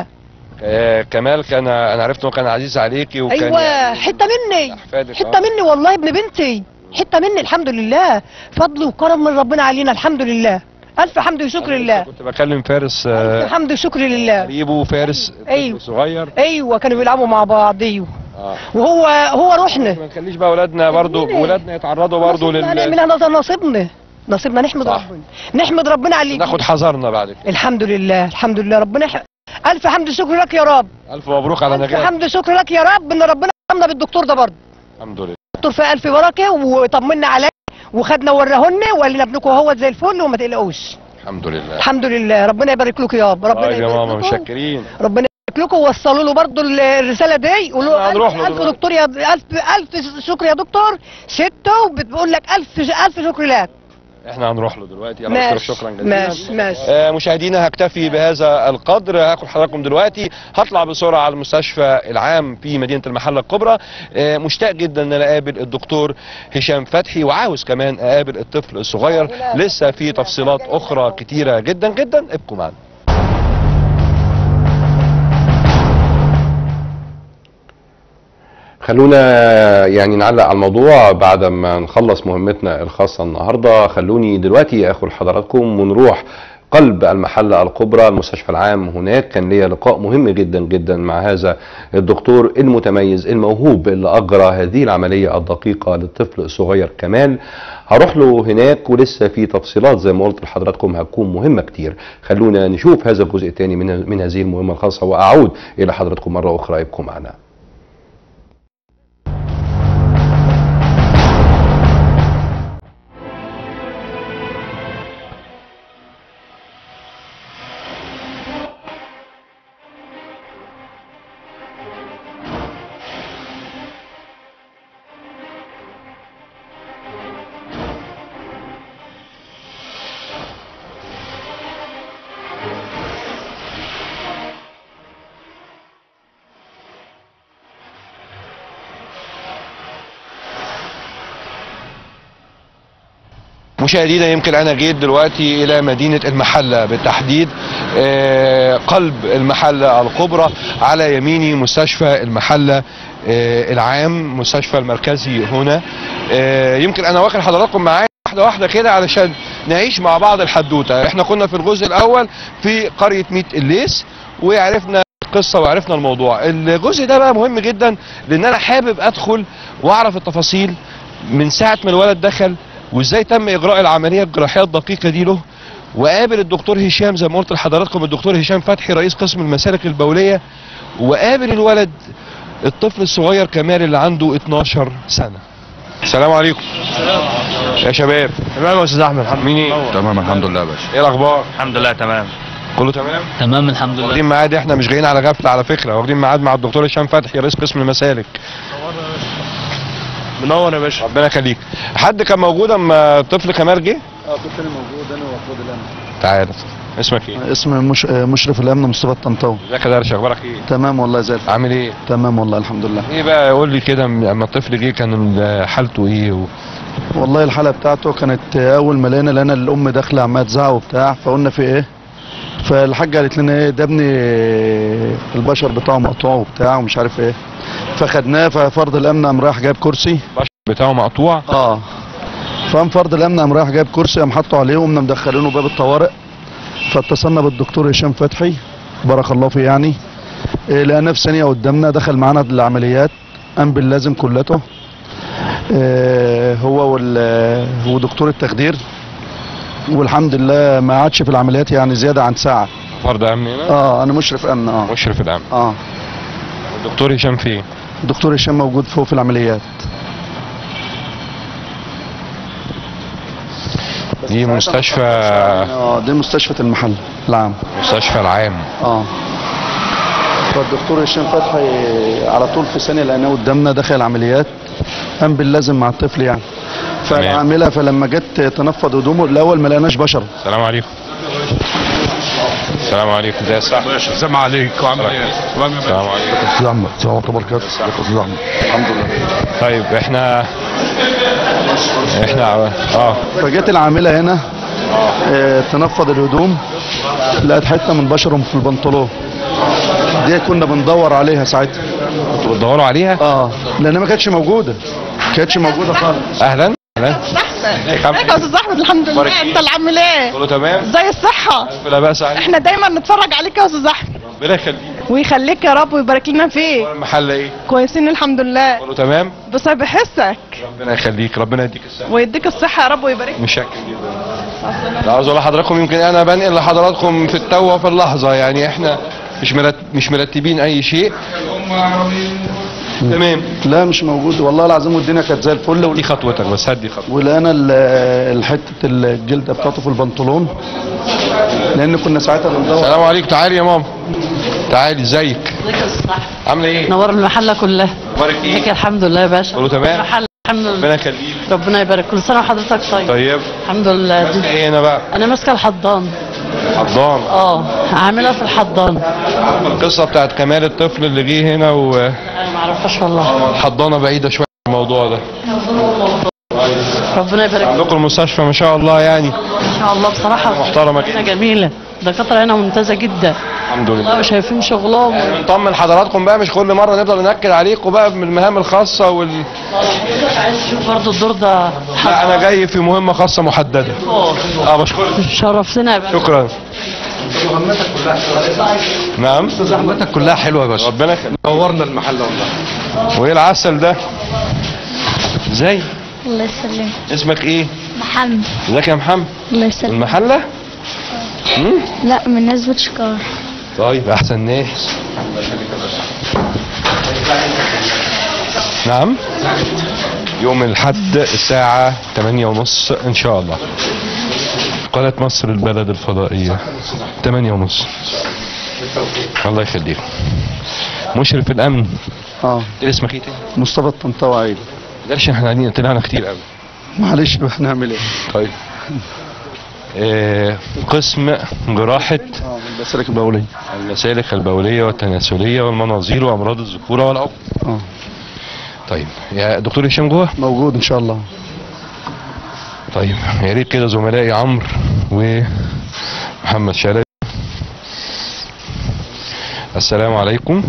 آه كمال كان انا عرفت انه كان عزيز عليكي وكان ايوه يعني حته مني أحفادك، حته آه. مني والله ابن بنتي حته مني الحمد لله فضل وكرم من ربنا علينا الحمد لله الف حمد وشكر لله كنت بكلم فارس الف آه حمد وشكر لله قريبه وفارس ايوه صغير ايوه كانوا بيلعبوا مع بعض ايوه اه وهو هو روحنا ما نخليش بقى اولادنا برضو ولادنا يتعرضوا برضو نصيبنا لل نعمل هذا نصيبنا نصيبنا نحمد صح. ربنا نحمد ربنا على اللي ناخد حذرنا بعد كده الحمد لله الحمد لله ربنا يح... الف حمد وشكر لك يا رب الف مبروك على الف نجاح حمد وشكر لك يا رب ان ربنا كرمنا بالدكتور ده برضه الحمد لله الدكتور فيه الف بركه وطمنا عليه وخدنا وراهن وقال لنا ابنكم هو زي الفل وما تقلقوش الحمد لله الحمد لله ربنا يبارك لكم يا رب ربنا طيب يا يبارك ماما لكم متشكرين ربنا يبارك لكم ووصلوا له برضه ال- الرساله دي قولوا له هنروح الف, له ألف دلوقتي. دكتور يا الف الف شكر يا دكتور سته وبتقول لك الف الف شكر لك احنا هنروح له دلوقتي يلا ماشي بشكرك شكرا جزيلا ماشي ماشي آه، مشاهدينا هكتفي بهذا القدر هاخد حضراتكم دلوقتي هطلع بسرعه على المستشفى العام في مدينه المحله الكبرى آه، مشتاق جدا ان انا اقابل الدكتور هشام فتحي وعاوز كمان اقابل الطفل الصغير لسه في تفصيلات اخرى كتيره جدا جدا ابقوا معنا خلونا يعني نعلق على الموضوع بعد ما نخلص مهمتنا الخاصة النهاردة خلوني دلوقتي اخد حضراتكم ونروح قلب المحلة الكبرى المستشفى العام هناك كان ليا لقاء مهم جدا جدا مع هذا الدكتور المتميز الموهوب اللي أجرى هذه العملية الدقيقة للطفل الصغير كمال هروح له هناك ولسه في تفصيلات زي ما قلت لحضراتكم هتكون مهمة كتير خلونا نشوف هذا الجزء الثاني من من هذه المهمة الخاصة وأعود إلى حضراتكم مرة أخرى ابقوا معنا مشاهدينا يمكن انا جيت دلوقتي الى مدينه المحله بالتحديد آه، قلب المحله الكبرى على يميني مستشفى المحله آه، العام مستشفى المركزي هنا آه، يمكن انا واخد حضراتكم معايا واحده واحده كده علشان نعيش مع بعض الحدوته احنا كنا في الجزء الاول في قريه ميت الليس وعرفنا القصه وعرفنا الموضوع الجزء ده بقى مهم جدا لان انا حابب ادخل واعرف التفاصيل من ساعه ما الولد دخل وازاي تم اجراء العمليه الجراحيه الدقيقه دي له وقابل الدكتور هشام زي ما قلت لحضراتكم الدكتور هشام فتحي رئيس قسم المسالك البوليه وقابل الولد الطفل الصغير كمال اللي عنده 12 سنه السلام عليكم يا شباب تمام يا استاذ احمد مين ايه تمام الحمد لله يا باشا ايه الاخبار الحمد لله تمام كله تمام تمام الحمد واخدين ميعاد احنا مش جايين على غفله على فكره واخدين ميعاد مع الدكتور هشام فتحي رئيس قسم المسالك منور يا باشا ربنا يخليك حد كان موجود اما الطفل كمال جه اه كنت انا موجود انا وافراد الامن تعالى اسمك ايه اسم مش... مشرف الامن مصطفى الطنطاوي ازيك يا درش اخبارك ايه تمام والله زي الفل عامل ايه تمام والله الحمد لله ايه بقى قول لي كده اما الطفل جه كان حالته ايه و... والله الحاله بتاعته كانت اول ما لقينا لقينا الام داخله عماله تزعق وبتاع فقلنا في ايه فالحاجه قالت لنا ايه ده ابني البشر بتاعه مقطوع وبتاع ومش عارف ايه فخدناه ففرد الامن قام رايح جايب كرسي بتاعه مقطوع اه فقام فرد الامن قام رايح جايب كرسي قام حاطه عليه وقمنا مدخلينه باب الطوارئ فاتصلنا بالدكتور هشام فتحي بارك الله فيه يعني إيه لقيناه في ثانيه قدامنا دخل معانا العمليات قام باللازم كلته إيه هو وال- ودكتور التخدير والحمد لله ما عادش في العمليات يعني زياده عن ساعه فرد امن هنا اه انا مشرف امن اه مشرف الامن اه الدكتور هشام فين الدكتور هشام موجود فوق في العمليات دي مستشفى اه دي مستشفى المحل العام مستشفى العام اه فالدكتور هشام فتحي على طول في ثانيه لقيناه قدامنا داخل العمليات قام باللازم مع الطفل يعني فالعامله فلما جت تنفض هدومه الاول ما لقيناش بشر السلام عليكم السلام عليكم ازي الصح السلام عليكم وعامل ايه؟ السلام عليكم استاذ احمد السلام عليكم وبركاته استاذ احمد الحمد لله طيب احنا احنا اه فجت العامله هنا آه تنفض الهدوم لقت حته من بشرهم في البنطلون دي كنا بندور عليها ساعتها كنتوا بتدوروا عليها؟ اه لانها ما كانتش موجوده ما كانتش موجوده خالص اهلا اهلا ازيك يا استاذ احمد الحمد لله انت اللي عامل ايه كله تمام زي الصحه لا بأس عليك احنا دايما نتفرج عليك يا استاذ احمد ربنا يخليك ويخليك يا رب ويبارك لنا فيك المحل ايه كويسين الحمد لله كله تمام بس بحسك ربنا يخليك ربنا يديك الصحه ويديك الصحه يا رب ويبارك مشاكل جدا لا عاوز اقول لحضراتكم يمكن انا بنقل لحضراتكم في التو وفي اللحظه يعني احنا مش مرت... مش مرتبين اي شيء تمام لا مش موجود والله العظيم والدنيا كانت زي الفل دي خطوتك بس هدي خطوه ولقينا ال- الحته الجلده بتاعته في البنطلون لان كنا ساعتها بندور السلام عليكم تعالي يا ماما تعالي ازيك ازيك يا استاذ احمد عامله ايه نور المحله كلها اخبارك ايه ازيك الحمد لله يا باشا كله تمام المحل الحمد لله ربنا يخليك ربنا يبارك كل سنه وحضرتك طيب طيب الحمد لله دي. ايه هنا بقى انا ماسكه الحضان حضان اه عامله في الحضان القصه بتاعت كمال الطفل اللي جه هنا انا ما اعرفهاش والله والحضانه بعيده شويه عن الموضوع ده ربنا يبارك عندكم المستشفى ما شاء الله يعني ان شاء الله بصراحه محترمة هنا جميله الدكاتره هنا ممتازه جدا الحمد لله والله شايفين شغلهم نطمن حضراتكم بقى مش كل مره نفضل ننكد عليكم بقى من المهام الخاصه وال عايز اشوف برضه الدور ده لا انا جاي في مهمه خاصه محدده اه بشكرك شرفتنا يا باشا شكرا نعم زحمتك كلها حلوه يا باشا ربنا يخليك نورنا المحل والله وايه العسل ده ازاي الله يسلمك اسمك ايه محمد ازيك يا محمد الله يسلمك المحله مم؟ لا من ناس بتشكر طيب احسن ناس نعم يوم الحد الساعة 8 ونص ان شاء الله قناة مصر البلد الفضائية 8 ونص الله يخليك مشرف الامن اه اسمك ايه تاني؟ مصطفى الطنطاوي عيد معلش احنا قاعدين طلعنا كتير قوي معلش بقى هنعمل ايه طيب آه، قسم جراحة المسالك البوليه المسالك البولية والتناسلية والمناظير وأمراض الذكورة والعقم اه طيب يا دكتور هشام جوه موجود ان شاء الله طيب يا ريت كده زملائي عمرو ومحمد شلبي السلام عليكم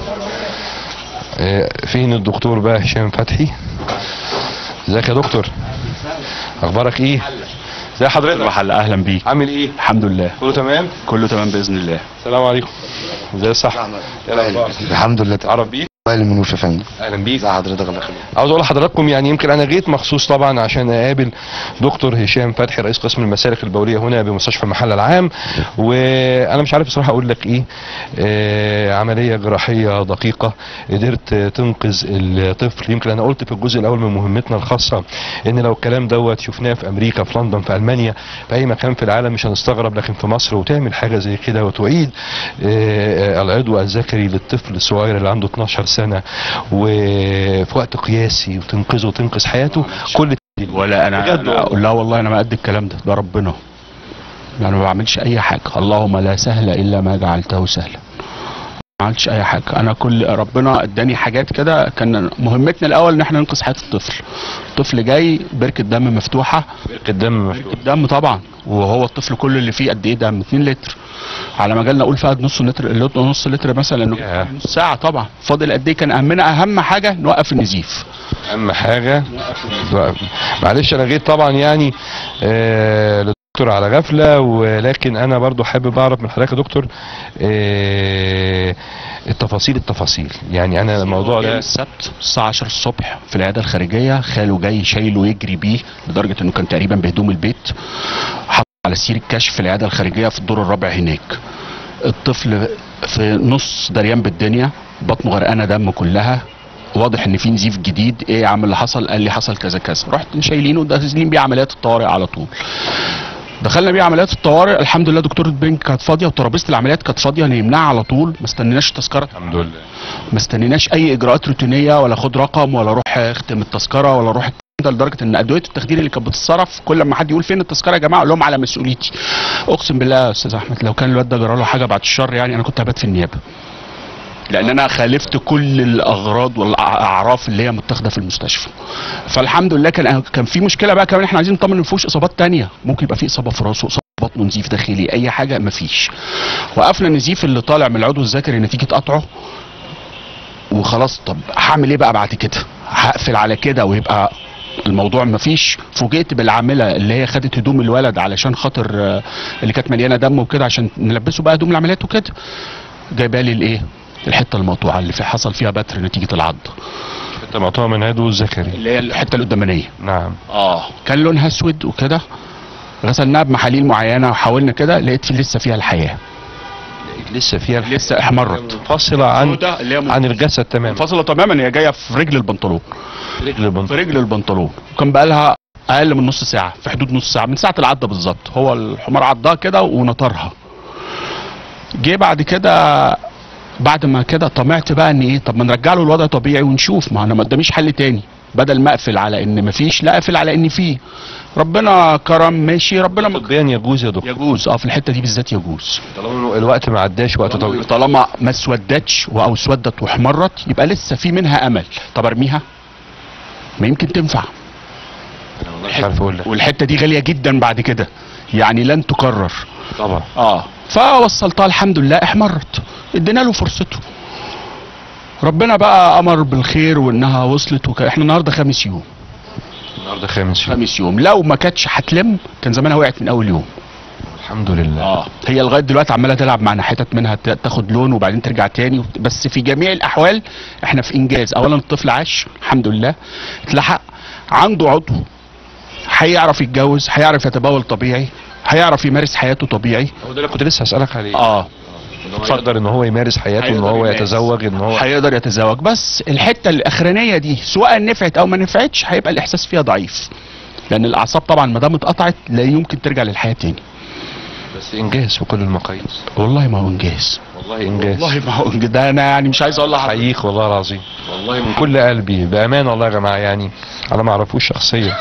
آه، فين الدكتور بقى هشام فتحي ازيك يا دكتور اخبارك ايه ازي حضرتك المحل اهلا بيك عامل ايه الحمد لله كله تمام كله تمام باذن الله السلام عليكم ازي الصحة إيه الأخبار؟ الحمد لله تعرف بيك وائل منوف يا فندم اهلا بيك حضرتك الله يخليك عاوز اقول لحضراتكم يعني يمكن انا جيت مخصوص طبعا عشان اقابل دكتور هشام فتحي رئيس قسم المسالك البوليه هنا بمستشفى المحل العام وانا مش عارف بصراحه اقول لك ايه آه عمليه جراحيه دقيقه قدرت تنقذ الطفل يمكن انا قلت في الجزء الاول من مهمتنا الخاصه ان لو الكلام دوت شفناه في امريكا في لندن في المانيا في اي مكان في العالم مش هنستغرب لكن في مصر وتعمل حاجه زي كده وتعيد آه العضو الذكري للطفل الصغير اللي عنده 12 سنه وفي وقت قياسي وتنقذه وتنقذ حياته كل ولا انا, بجد أنا لا والله انا ما قد الكلام ده ده ربنا يعني ما بعملش اي حاجه اللهم لا سهل الا ما جعلته سهلا ما عملتش اي حاجه انا كل ربنا اداني حاجات كده كان مهمتنا الاول ان احنا ننقذ حياه الطفل الطفل جاي بركه دم مفتوحه بركه دم مفتوحه دم طبعا وهو الطفل كل اللي فيه قد ايه دم 2 لتر على ما جالنا اقول فقد نص لتر نص لتر مثلا انه نص ساعه طبعا فاضل قد ايه كان اهمنا اهم حاجه نوقف النزيف اهم حاجه معلش انا جيت طبعا يعني آه للدكتور على غفله ولكن انا برضو حابب اعرف من حضرتك يا دكتور آه التفاصيل التفاصيل يعني انا الموضوع يوم ده السبت الساعه 10 الصبح في العياده الخارجيه خاله جاي شايله يجري بيه لدرجه انه كان تقريبا بهدوم البيت حط على سرير الكشف في العياده الخارجيه في الدور الرابع هناك الطفل في نص دريان بالدنيا بطنه غرقانه دم كلها واضح ان في نزيف جديد ايه يا عم اللي حصل قال لي حصل كذا كذا رحت شايلينه وداخلين بيه عمليات الطوارئ على طول دخلنا بيه عمليات الطوارئ الحمد لله دكتوره بنك كانت فاضيه وترابيزه العمليات كانت فاضيه نمنعها على طول ما استنيناش تذكره الحمد لله ما استنيناش اي اجراءات روتينيه ولا خد رقم ولا روح اختم التذكره ولا روح الكلام ده لدرجه ان ادويه التخدير اللي كانت بتتصرف كل ما حد يقول فين التذكره يا جماعه اقول لهم على مسؤوليتي اقسم بالله يا استاذ احمد لو كان الواد ده جرى له حاجه بعد الشر يعني انا كنت هبات في النيابه لان انا خالفت كل الاغراض والاعراف اللي هي متاخده في المستشفى فالحمد لله كان كان في مشكله بقى كمان احنا عايزين نطمن ان مفيش اصابات تانية ممكن يبقى في اصابه في راسه اصابه في بطنه نزيف داخلي اي حاجه مفيش وقفنا النزيف اللي طالع من العضو الذكري نتيجه قطعه وخلاص طب هعمل ايه بقى بعد كده هقفل على كده ويبقى الموضوع مفيش فوجئت بالعامله اللي هي خدت هدوم الولد علشان خاطر آه، اللي كانت مليانه دم وكده عشان نلبسه بقى هدوم العمليات وكده جايبه لي الايه الحته المقطوعه اللي في حصل فيها بتر نتيجه العض حته مقطوعه من عضو الذكري اللي هي الحته القدامانيه نعم اه كان لونها اسود وكده غسلناها بمحاليل معينه وحاولنا كده لقيت في لسه فيها الحياه لسه فيها لسه احمرت منفصله عن عن الجسد تماما منفصله تماما هي جايه في رجل البنطلون رجل في البنطلون رجل البنطلون وكان بقى لها اقل من نص ساعه في حدود نص ساعه من ساعه العضه بالظبط هو الحمار عضها كده ونطرها جه بعد كده بعد ما كده طمعت بقى ان ايه طب ما نرجع له الوضع طبيعي ونشوف ما انا ما قداميش حل تاني بدل ما اقفل على ان مفيش لا اقفل على ان فيه ربنا كرم ماشي ربنا ما طبيا يجوز يا دكتور يجوز اه في الحته دي بالذات يجوز طالما الوقت ما عداش وقت طويل طالما ما اسودتش او اسودت واحمرت يبقى لسه في منها امل طب ارميها ما يمكن تنفع مش عارف اقول لك والحته دي غاليه جدا بعد كده يعني لن تكرر طبعا اه فوصلتها الحمد لله احمرت ادينا له فرصته ربنا بقى امر بالخير وانها وصلت وك... احنا النهارده خامس يوم النهارده خامس يوم خامس يوم لو ما كانتش هتلم كان زمانها وقعت من اول يوم الحمد لله اه هي لغايه دلوقتي عماله تلعب معانا حتت منها ت- تاخد لون وبعدين ترجع تاني وبت- بس في جميع الاحوال احنا في انجاز اولا الطفل عاش الحمد لله اتلحق عنده عضو هيعرف يتجوز هيعرف يتبول طبيعي هيعرف يمارس حياته طبيعي هو ده اللي كنت لسه هسالك عليه اه ان هو يقدر ان هو يمارس حياته ان هيقدر هو يمارس. يتزوج ان هو هيقدر يتزوج بس الحته الاخرانيه دي سواء نفعت او ما نفعتش هيبقى الاحساس فيها ضعيف لان الاعصاب طبعا ما دام اتقطعت لا يمكن ترجع للحياه تاني بس انجاز في كل المقاييس والله ما هو انجاز والله انجاز والله ما هو انجاز ده انا يعني مش عايز اقول لحضرتك حقيقي والله العظيم والله من كل قلبي بامانه والله يا جماعه يعني انا ما اعرفوش شخصيا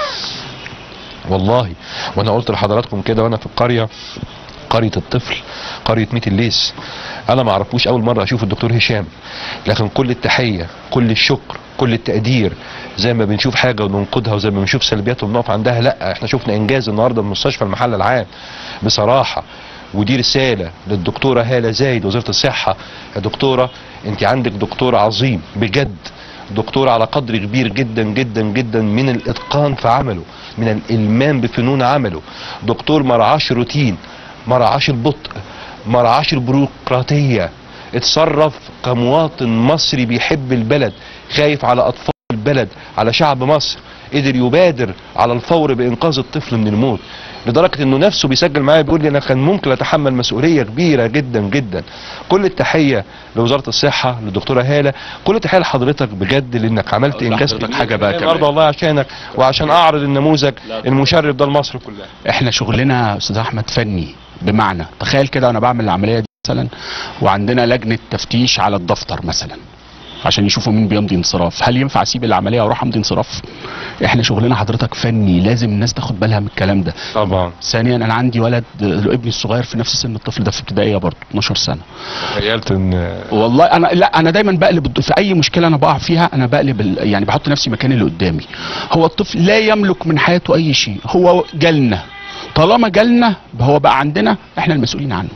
والله وانا قلت لحضراتكم كده وانا في القريه قريه الطفل قريه ميت الليس انا ما اعرفوش اول مره اشوف الدكتور هشام لكن كل التحيه كل الشكر كل التقدير زي ما بنشوف حاجه وننقدها وزي ما بنشوف سلبيات وبنقف عندها لا احنا شفنا انجاز النهارده من مستشفى المحل العام بصراحه ودي رساله للدكتوره هاله زايد وزاره الصحه يا دكتوره انت عندك دكتور عظيم بجد دكتور على قدر كبير جدا جدا جدا من الاتقان في عمله من الالمام بفنون عمله دكتور ما رعاش روتين ما رعاش البطء ما رعاش البيروقراطيه اتصرف كمواطن مصري بيحب البلد خايف على اطفال البلد على شعب مصر قدر يبادر على الفور بانقاذ الطفل من الموت لدرجه انه نفسه بيسجل معايا بيقول لي انا كان ممكن اتحمل مسؤوليه كبيره جدا جدا كل التحيه لوزاره الصحه للدكتوره هاله كل التحيه لحضرتك بجد لانك عملت انجاز لحضرتك كبير. حاجة بقى أنا كمان. النهارده والله عشانك وعشان اعرض النموذج المشرف ده لمصر كلها احنا شغلنا يا استاذ احمد فني بمعنى تخيل كده انا بعمل العمليه دي مثلا وعندنا لجنه تفتيش على الدفتر مثلا عشان يشوفوا مين بيمضي انصراف هل ينفع اسيب العمليه واروح امضي انصراف احنا شغلنا حضرتك فني لازم الناس تاخد بالها من الكلام ده طبعا ثانيا انا عندي ولد ابني الصغير في نفس سن الطفل ده في ابتدائيه برضه 12 سنه تخيلت ان والله انا لا انا دايما بقلب في اي مشكله انا بقع فيها انا بقلب ال- يعني بحط نفسي مكان اللي قدامي هو الطفل لا يملك من حياته اي شيء هو جالنا طالما جالنا هو بقى عندنا احنا المسؤولين عنه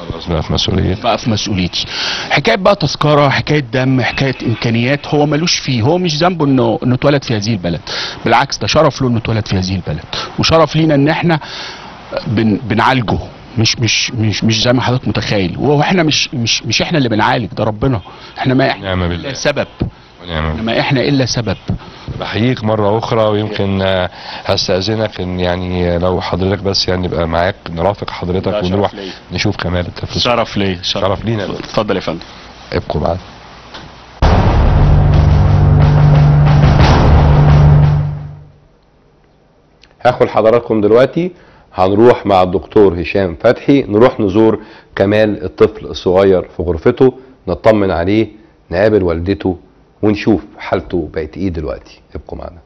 خلاص بقى في مسؤوليه بقى في مسؤوليتي حكايه بقى تذكره حكايه دم حكايه امكانيات هو ملوش فيه هو مش ذنبه انه انه اتولد في هذه البلد بالعكس ده شرف له انه اتولد في هذه البلد وشرف لينا ان احنا بن بنعالجه مش مش مش مش زي ما حضرتك متخيل واحنا مش مش مش احنا اللي بنعالج ده ربنا احنا ما احنا نعم بالله إلا سبب ونعم بالله. ما احنا الا سبب بحييك مرة أخرى ويمكن آه، هستأذنك إن يعني لو حضرتك بس يعني نبقى معاك نرافق حضرتك لا، شرف ونروح ليا. نشوف كمال التفلسف شرف ليا شرف لينا اتفضل يا فندم ابقوا معانا هاخد حضراتكم دلوقتي هنروح مع الدكتور هشام فتحي نروح نزور كمال الطفل الصغير في غرفته نطمن عليه نقابل والدته ونشوف حالته بقت ايه دلوقتي ابقوا معنا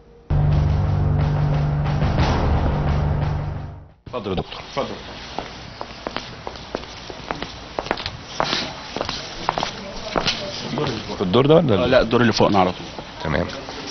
اتفضل يا دكتور اتفضل في الدور ده ولا لا الدور اللي فوقنا على طول تمام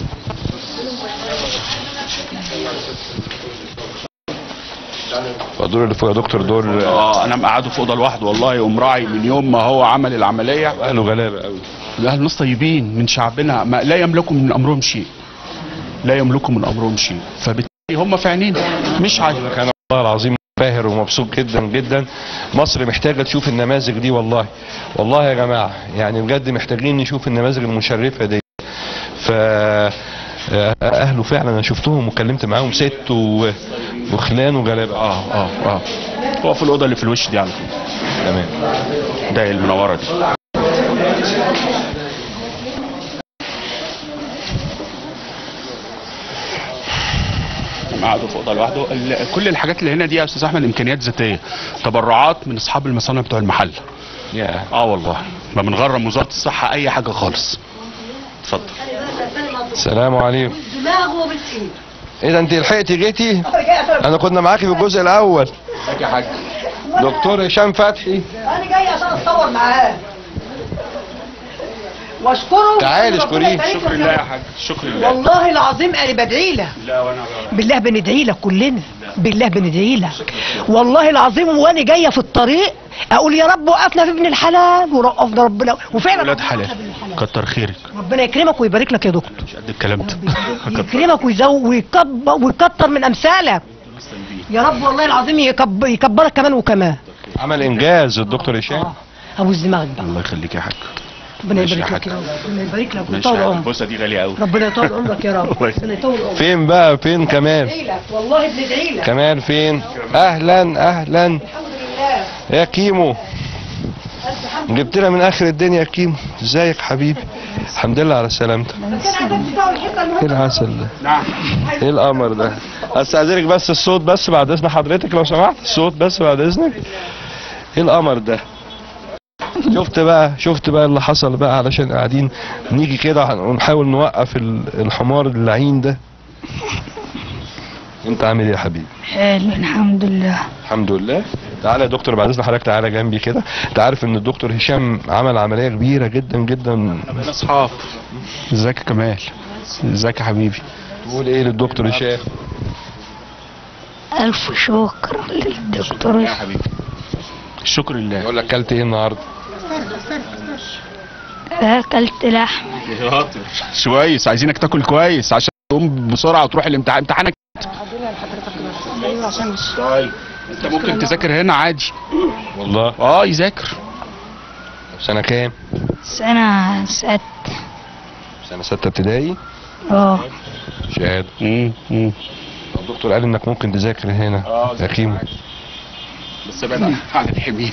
الدور اللي فوق يا دكتور دور اه انا مقعده في اوضه لوحده والله يقوم راعي من يوم ما هو عمل العمليه اهله غلابه قوي اهل ناس طيبين من شعبنا ما لا يملكوا من امرهم شيء لا يملكوا من امرهم شيء فبالتالي هم في عينينا مش عادي انا والله العظيم باهر ومبسوط جدا جدا مصر محتاجه تشوف النماذج دي والله والله يا جماعه يعني بجد محتاجين نشوف النماذج المشرفه دي ف آه، اهله فعلا انا شفتهم وكلمت معاهم ست و... وخلان وغلابه اه اه اه هو في الاوضه اللي في الوش دي على طول تمام ده المنوره دي قعدوا في اوضه لوحده ال- كل الحاجات اللي هنا دي يا استاذ احمد امكانيات ذاتيه تبرعات من اصحاب المصانع بتوع المحل يا اه والله ما بنغرم وزاره الصحه اي حاجه خالص اتفضل السلام عليكم دماغه بالسين ايه ده انت لحقتي جيتي انا كنا معاكي في الجزء الاول يا حاج دكتور هشام فتحي انا جاي عشان اتصور معاه واشكره تعالي اشكريه. شكر لله يا حاج شكر لله والله العظيم انا بدعي لك لا وانا بالله بندعي لك كلنا بالله بندعي لك والله العظيم وانا جايه في الطريق اقول يا رب وقفنا في ابن الحلال ورقفنا ربنا وفعلا ولاد حلال كتر خيرك ربنا يكرمك ويبارك لك يا دكتور مش قد الكلام ده يكرمك ويزود ويكبر ويكتر من امثالك يا رب والله العظيم يكب يكبرك كمان وكمان عمل انجاز الدكتور هشام ابوس دماغك بقى الله يخليك يا حاج ربنا ماشي يا يبارك لك حاج. يا رب ربنا يبارك لك ماشي ويطول يا حاج. عمرك البوسه دي غاليه قوي ربنا يطول عمرك يا رب الله يخليك. ربنا يطول عمرك فين بقى فين كمال بندعي لك والله بندعي لك كمال فين اهلا اهلا الحمد لله يا كيمو جبتنا من اخر الدنيا يا كيمو ازيك حبيبي الحمد لله على سلامتك كان عندك بتاع الحته ايه المهمه العسل ده نعم ايه القمر ده استاذنك بس الصوت بس بعد اذن حضرتك لو سمحت الصوت بس بعد اذنك ايه القمر ده شفت بقى شفت بقى اللي حصل بقى علشان قاعدين نيجي كده ونحاول نوقف ال- الحمار اللعين ده انت عامل ايه يا حبيبي حلو الحمد لله الحمد لله تعالى يا دكتور بعد اذن حضرتك تعالى جنبي كده انت عارف ان الدكتور هشام عمل عمليه كبيره جدا جدا بقينا اصحاب ازيك يا كمال ازيك يا حبيبي تقول ايه للدكتور هشام ألف شكر للدكتور يا حبيبي الشكر لله يقول لك اكلت ايه النهارده أكلت لحم كويس عايزينك تاكل كويس عشان تقوم بسرعه وتروح الامتحان امتحانك ايوه عشان طيب انت ممكن تذاكر هنا عادي والله اه يذاكر سنه كام سنة ست سنه سته ابتدائي اه شهاده امم امم الدكتور قال انك ممكن تذاكر هنا اه يا كيمو بس ابعد عن الحمير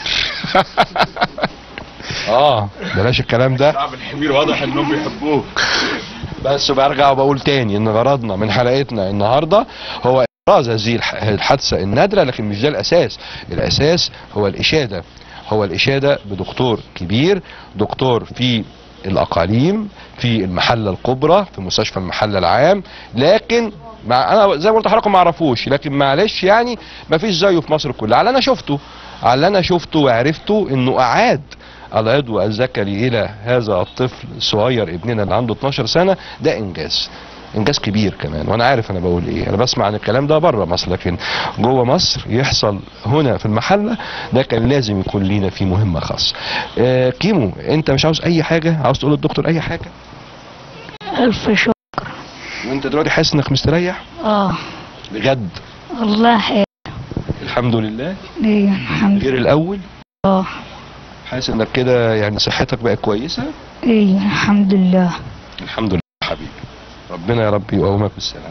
اه بلاش الكلام ده صعب الحمير واضح انهم بيحبوك بس برجع وبقول تاني ان غرضنا من حلقتنا النهارده هو ابراز هذه الح- الحادثه النادره لكن مش ده الاساس الاساس هو الاشاده هو الاشاده بدكتور كبير دكتور في الاقاليم في المحله الكبرى في مستشفى المحله العام لكن مع انا زي ما قلت لحضراتكم ما اعرفوش لكن معلش يعني ما فيش زيه في مصر كلها على اللي انا شفته على اللي انا شفته وعرفته انه اعاد العضو الذكري الى هذا الطفل الصغير ابننا اللي عنده 12 سنه ده انجاز انجاز كبير كمان وانا عارف انا بقول ايه انا بسمع عن الكلام ده بره مصر لكن جوه مصر يحصل هنا في المحله ده كان لازم يكون لينا فيه مهمه خاصه آه كيمو انت مش عاوز اي حاجه عاوز تقول للدكتور اي حاجه ألف شكر وانت دلوقتي حاسس انك مستريح اه بجد الله خير الحمد لله ليه الحمد غير الاول اه حاسس انك كده يعني صحتك بقت كويسه ايه الحمد لله الحمد لله حبيبي ربنا يا رب يقومك بالسلامه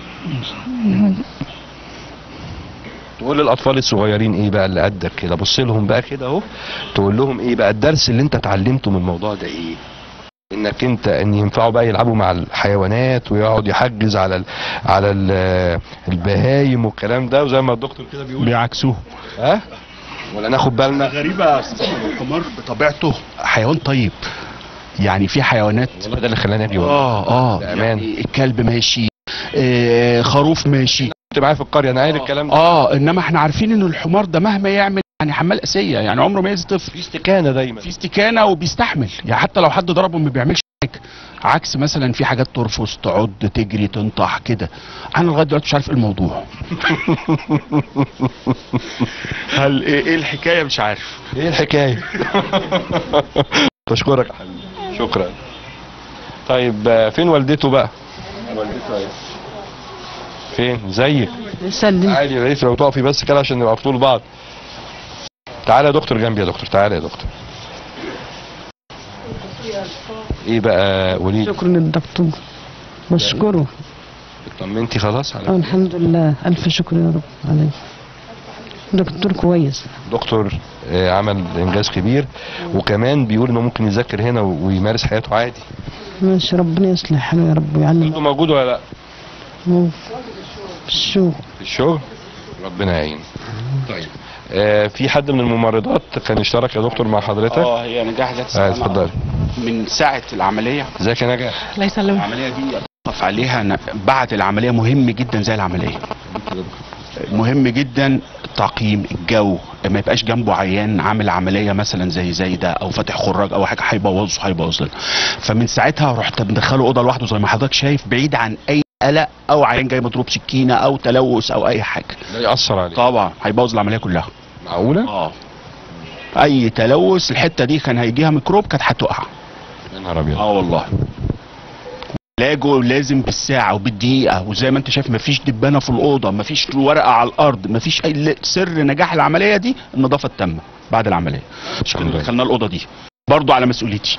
تقول للاطفال الصغيرين ايه بقى اللي قدك كده بص لهم بقى كده اهو تقول لهم ايه بقى الدرس اللي انت اتعلمته من الموضوع ده ايه انك انت ان ينفعوا بقى يلعبوا مع الحيوانات ويقعد يحجز على ال على ال البهايم والكلام ده وزي ما الدكتور كده بيقول بيعكسوه ها ولا ناخد بالنا غريبة يا أستاذ أحمد، الحمار بطبيعته حيوان طيب يعني في حيوانات والله ده اللي خلاني اجي والله. اه اه بأمان. يعني الكلب ماشي آه خروف ماشي كنت معايا في القريه انا قايل الكلام ده اه انما احنا عارفين ان الحمار ده مهما يعمل يعني حمال اسيه يعني عمره ما يأذي طفل في استكانه دايما في استكانه وبيستحمل يعني حتى لو حد ضربه ما بيعملش حاجه عكس مثلا في حاجات ترفس تعض تجري تنطح كده انا لغايه دلوقتي مش عارف ايه الموضوع هل ايه إيه الحكايه مش عارف ايه الحكايه بشكرك يا حبيبي شكرا طيب آه، فين والدته بقى والدته ايه فين زيك سلم عادي يا ريت لو تقفي بس كده عشان نبقى في طول بعض تعالى يا دكتور جنبي يا دكتور تعالى يا دكتور ايه بقى قولي لي شكرا للدكتور بشكره اطمنتي خلاص آه، على الحمد لله ألف شكر يا رب عليه دكتور كويس دكتور آه، عمل انجاز كبير وكمان بيقول انه ممكن يذاكر هنا و- ويمارس حياته عادي ماشي ربنا يصلح حاله يا رب ويعلم انتوا موجود ولا لا هو في الشغل في الشغل ربنا يعين طيب آه في حد من الممرضات كان اشترك يا دكتور مع حضرتك اه هي نجاح ذات آه اتفضلي من ساعه العمليه ازيك يا نجاح الله يسلمك العمليه دي اتوقف عليها أنا بعد العمليه مهم جدا زي العمليه مهم جدا التعقيم الجو ما يبقاش جنبه عيان عامل عمليه مثلا زي زي ده او فاتح خراج او حاجه هيبوظه هيبوظ لنا فمن ساعتها رحت مدخله اوضه لوحده زي ما حضرتك شايف بعيد عن اي قلق او عيان جاي مضروب سكينه او تلوث او اي حاجه ده ياثر عليه طبعا هيبوظ العمليه كلها معقوله اه اي تلوث الحته دي كان هيجيها ميكروب كانت هتقع يا نهار ابيض اه والله علاجه لازم بالساعة وبالدقيقة وزي ما انت شايف مفيش دبانة في الأوضة مفيش ورقة على الأرض مفيش أي سر نجاح العملية دي النظافة التامة بعد العملية عشان كده دخلنا الأوضة دي برضو على مسؤوليتي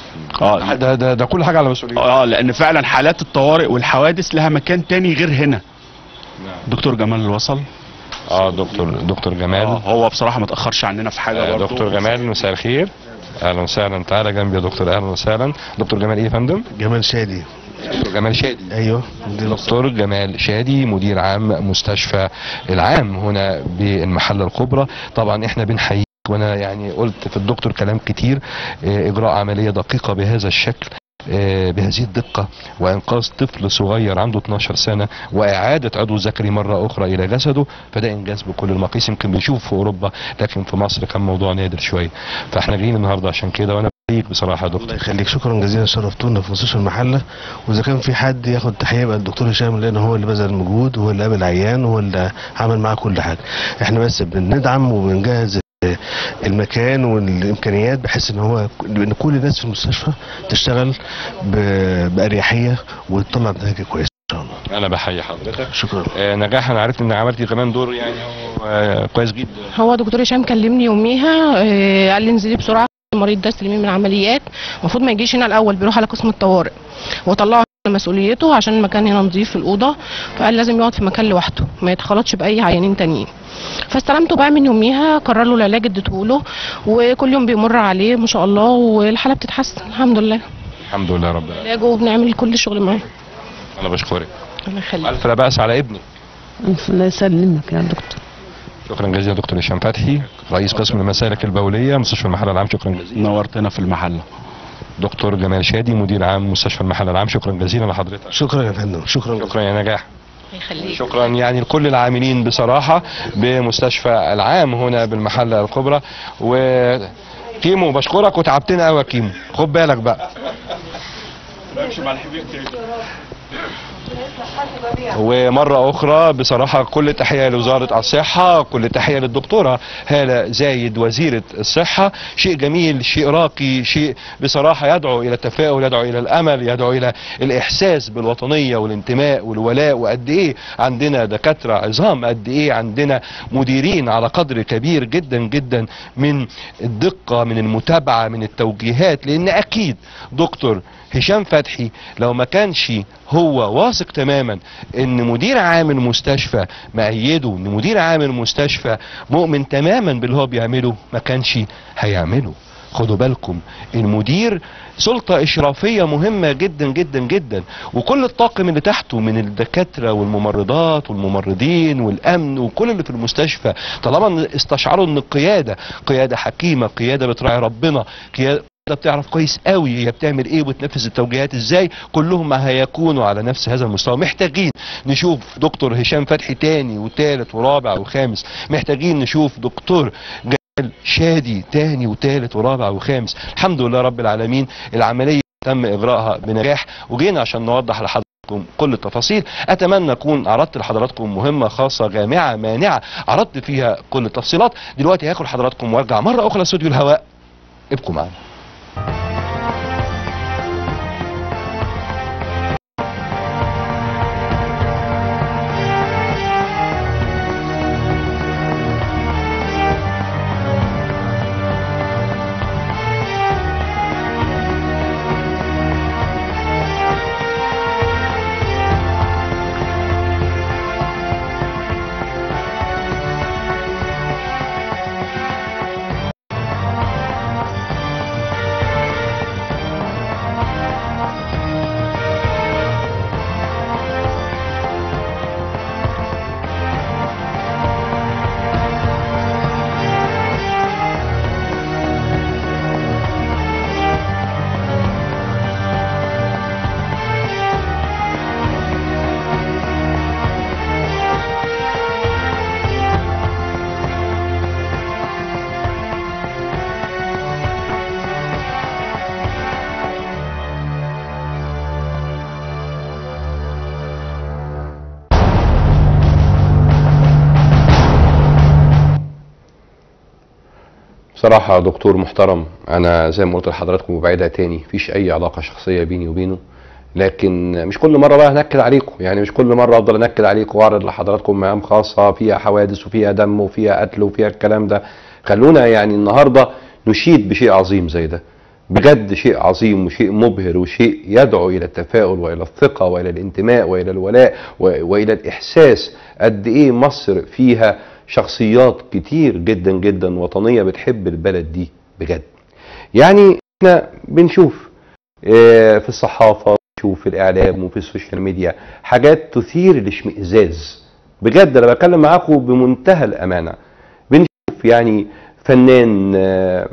اه ده ده ده كل حاجه على مسؤوليتك اه لأن فعلا حالات الطوارئ والحوادث لها مكان تاني غير هنا دكتور جمال اللي وصل اه دكتور دكتور جمال آه هو بصراحة ما تأخرش عننا في حاجة آه برضو دكتور جمال مساء الخير اهلا وسهلا تعالى جنبي يا دكتور اهلا وسهلا دكتور جمال ايه يا فندم جمال شادي دكتور جمال شادي ايوه دكتور جمال شادي مدير عام مستشفى العام هنا بالمحله الكبرى طبعا احنا بنحييك وانا يعني قلت في الدكتور كلام كتير آه، اجراء عمليه دقيقه بهذا الشكل آه، بهذه الدقة وإنقاذ طفل صغير عنده 12 سنة وإعادة عضو ذكري مرة أخرى إلى جسده فده إنجاز بكل المقاييس يمكن بيشوف في أوروبا لكن في مصر كان موضوع نادر شوية فإحنا جايين النهاردة عشان كده وأنا بحييك بصراحة يا دكتور الله يخليك شكرا جزيلا شرفتونا في مستشفى المحله واذا كان في حد ياخد تحيه يبقى الدكتور هشام لان هو اللي بذل المجهود وهو اللي قابل عيان وهو اللي عمل معاه كل حاجه احنا بس بندعم وبنجهز المكان والامكانيات بحيث ان هو ان كل الناس في المستشفى تشتغل ب- باريحيه وتطلع نتائج كويسه ان شاء الله أنا بحيي حضرتك شكرا آه، نجاح أنا عرفت إن عملتي كمان دور يعني هو آه، كويس جدا هو دكتور هشام كلمني يوميها آه، قال لي انزلي بسرعه المريض ده سليمين من العمليات المفروض ما يجيش هنا الاول بيروح على قسم الطوارئ وطلعه مسؤوليته عشان المكان هنا نظيف في الاوضه فقال لازم يقعد في مكان لوحده ما يتخلطش باي عيانين تانيين فاستلمته بقى من يوميها قرر له العلاج اديته له وكل يوم بيمر عليه ما شاء الله والحاله بتتحسن الحمد لله الحمد لله رب العالمين علاجه وبنعمل كل الشغل معاه أنا بشكرك الله يخليك ألف لا بأس على ابني الله يسلمك يا دكتور شكرا جزيلا دكتور هشام فتحي رئيس قسم المسالك البوليه مستشفى المحله العام شكرا جزيلا نورتنا في المحله دكتور جمال شادي مدير عام مستشفى المحله العام شكرا جزيلا لحضرتك شكرا يا فندم شكرا شكرا يا نجاح يخليك شكرا يعني لكل العاملين بصراحه بمستشفى العام هنا بالمحله الكبرى و كيمو بشكرك وتعبتنا قوي يا كيمو خد بالك بقى ومرة أخرى بصراحة كل تحية لوزارة الصحة كل تحية للدكتورة هالة زايد وزيرة الصحة شيء جميل شيء راقي شيء بصراحة يدعو إلى التفاؤل يدعو إلى الأمل يدعو إلى الإحساس بالوطنية والانتماء والولاء وقد إيه عندنا دكاترة عظام قد إيه عندنا مديرين على قدر كبير جدا جدا من الدقة من المتابعة من التوجيهات لأن أكيد دكتور هشام فتحي لو ما كانش هو واثق تماما ان مدير عام المستشفى مأيده ان مدير عام المستشفى مؤمن تماما باللي هو بيعمله ما كانش هيعمله خدوا بالكم المدير سلطة إشرافية مهمة جدا جدا جدا وكل الطاقم اللي تحته من الدكاترة والممرضات والممرضين والأمن وكل اللي في المستشفى طالما استشعروا ان القيادة قيادة حكيمة قيادة بتراعي ربنا قيادة بتعرف كويس قوي هي بتعمل ايه وبتنفذ التوجيهات ازاي كلهم هيكونوا على نفس هذا المستوى محتاجين نشوف دكتور هشام فتحي تاني وتالت ورابع وخامس محتاجين نشوف دكتور جمال شادي تاني وتالت ورابع وخامس الحمد لله رب العالمين العملية تم اجراءها بنجاح وجينا عشان نوضح لحضراتكم كل التفاصيل اتمنى اكون عرضت لحضراتكم مهمه خاصه جامعه مانعه عرضت فيها كل التفصيلات دلوقتي هاخد حضراتكم وارجع مره اخرى استوديو الهواء ابقوا معانا بصراحة دكتور محترم أنا زي ما قلت لحضراتكم وبعيدها تاني مفيش أي علاقة شخصية بيني وبينه لكن مش كل مرة بقى هنكد عليكم يعني مش كل مرة أفضل أنكد عليكم وأعرض لحضراتكم مهام خاصة فيها حوادث وفيها دم وفيها قتل وفيها الكلام ده خلونا يعني النهاردة نشيد بشيء عظيم زي ده بجد شيء عظيم وشيء مبهر وشيء يدعو الى التفاؤل والى الثقه والى الانتماء والى الولاء و- والى الاحساس قد ايه مصر فيها شخصيات كتير جدا جدا وطنيه بتحب البلد دي بجد. يعني احنا بنشوف آه، في الصحافه بنشوف في الاعلام وفي السوشيال ميديا حاجات تثير الاشمئزاز بجد انا بتكلم معاكم بمنتهى الامانه بنشوف يعني فنان آه،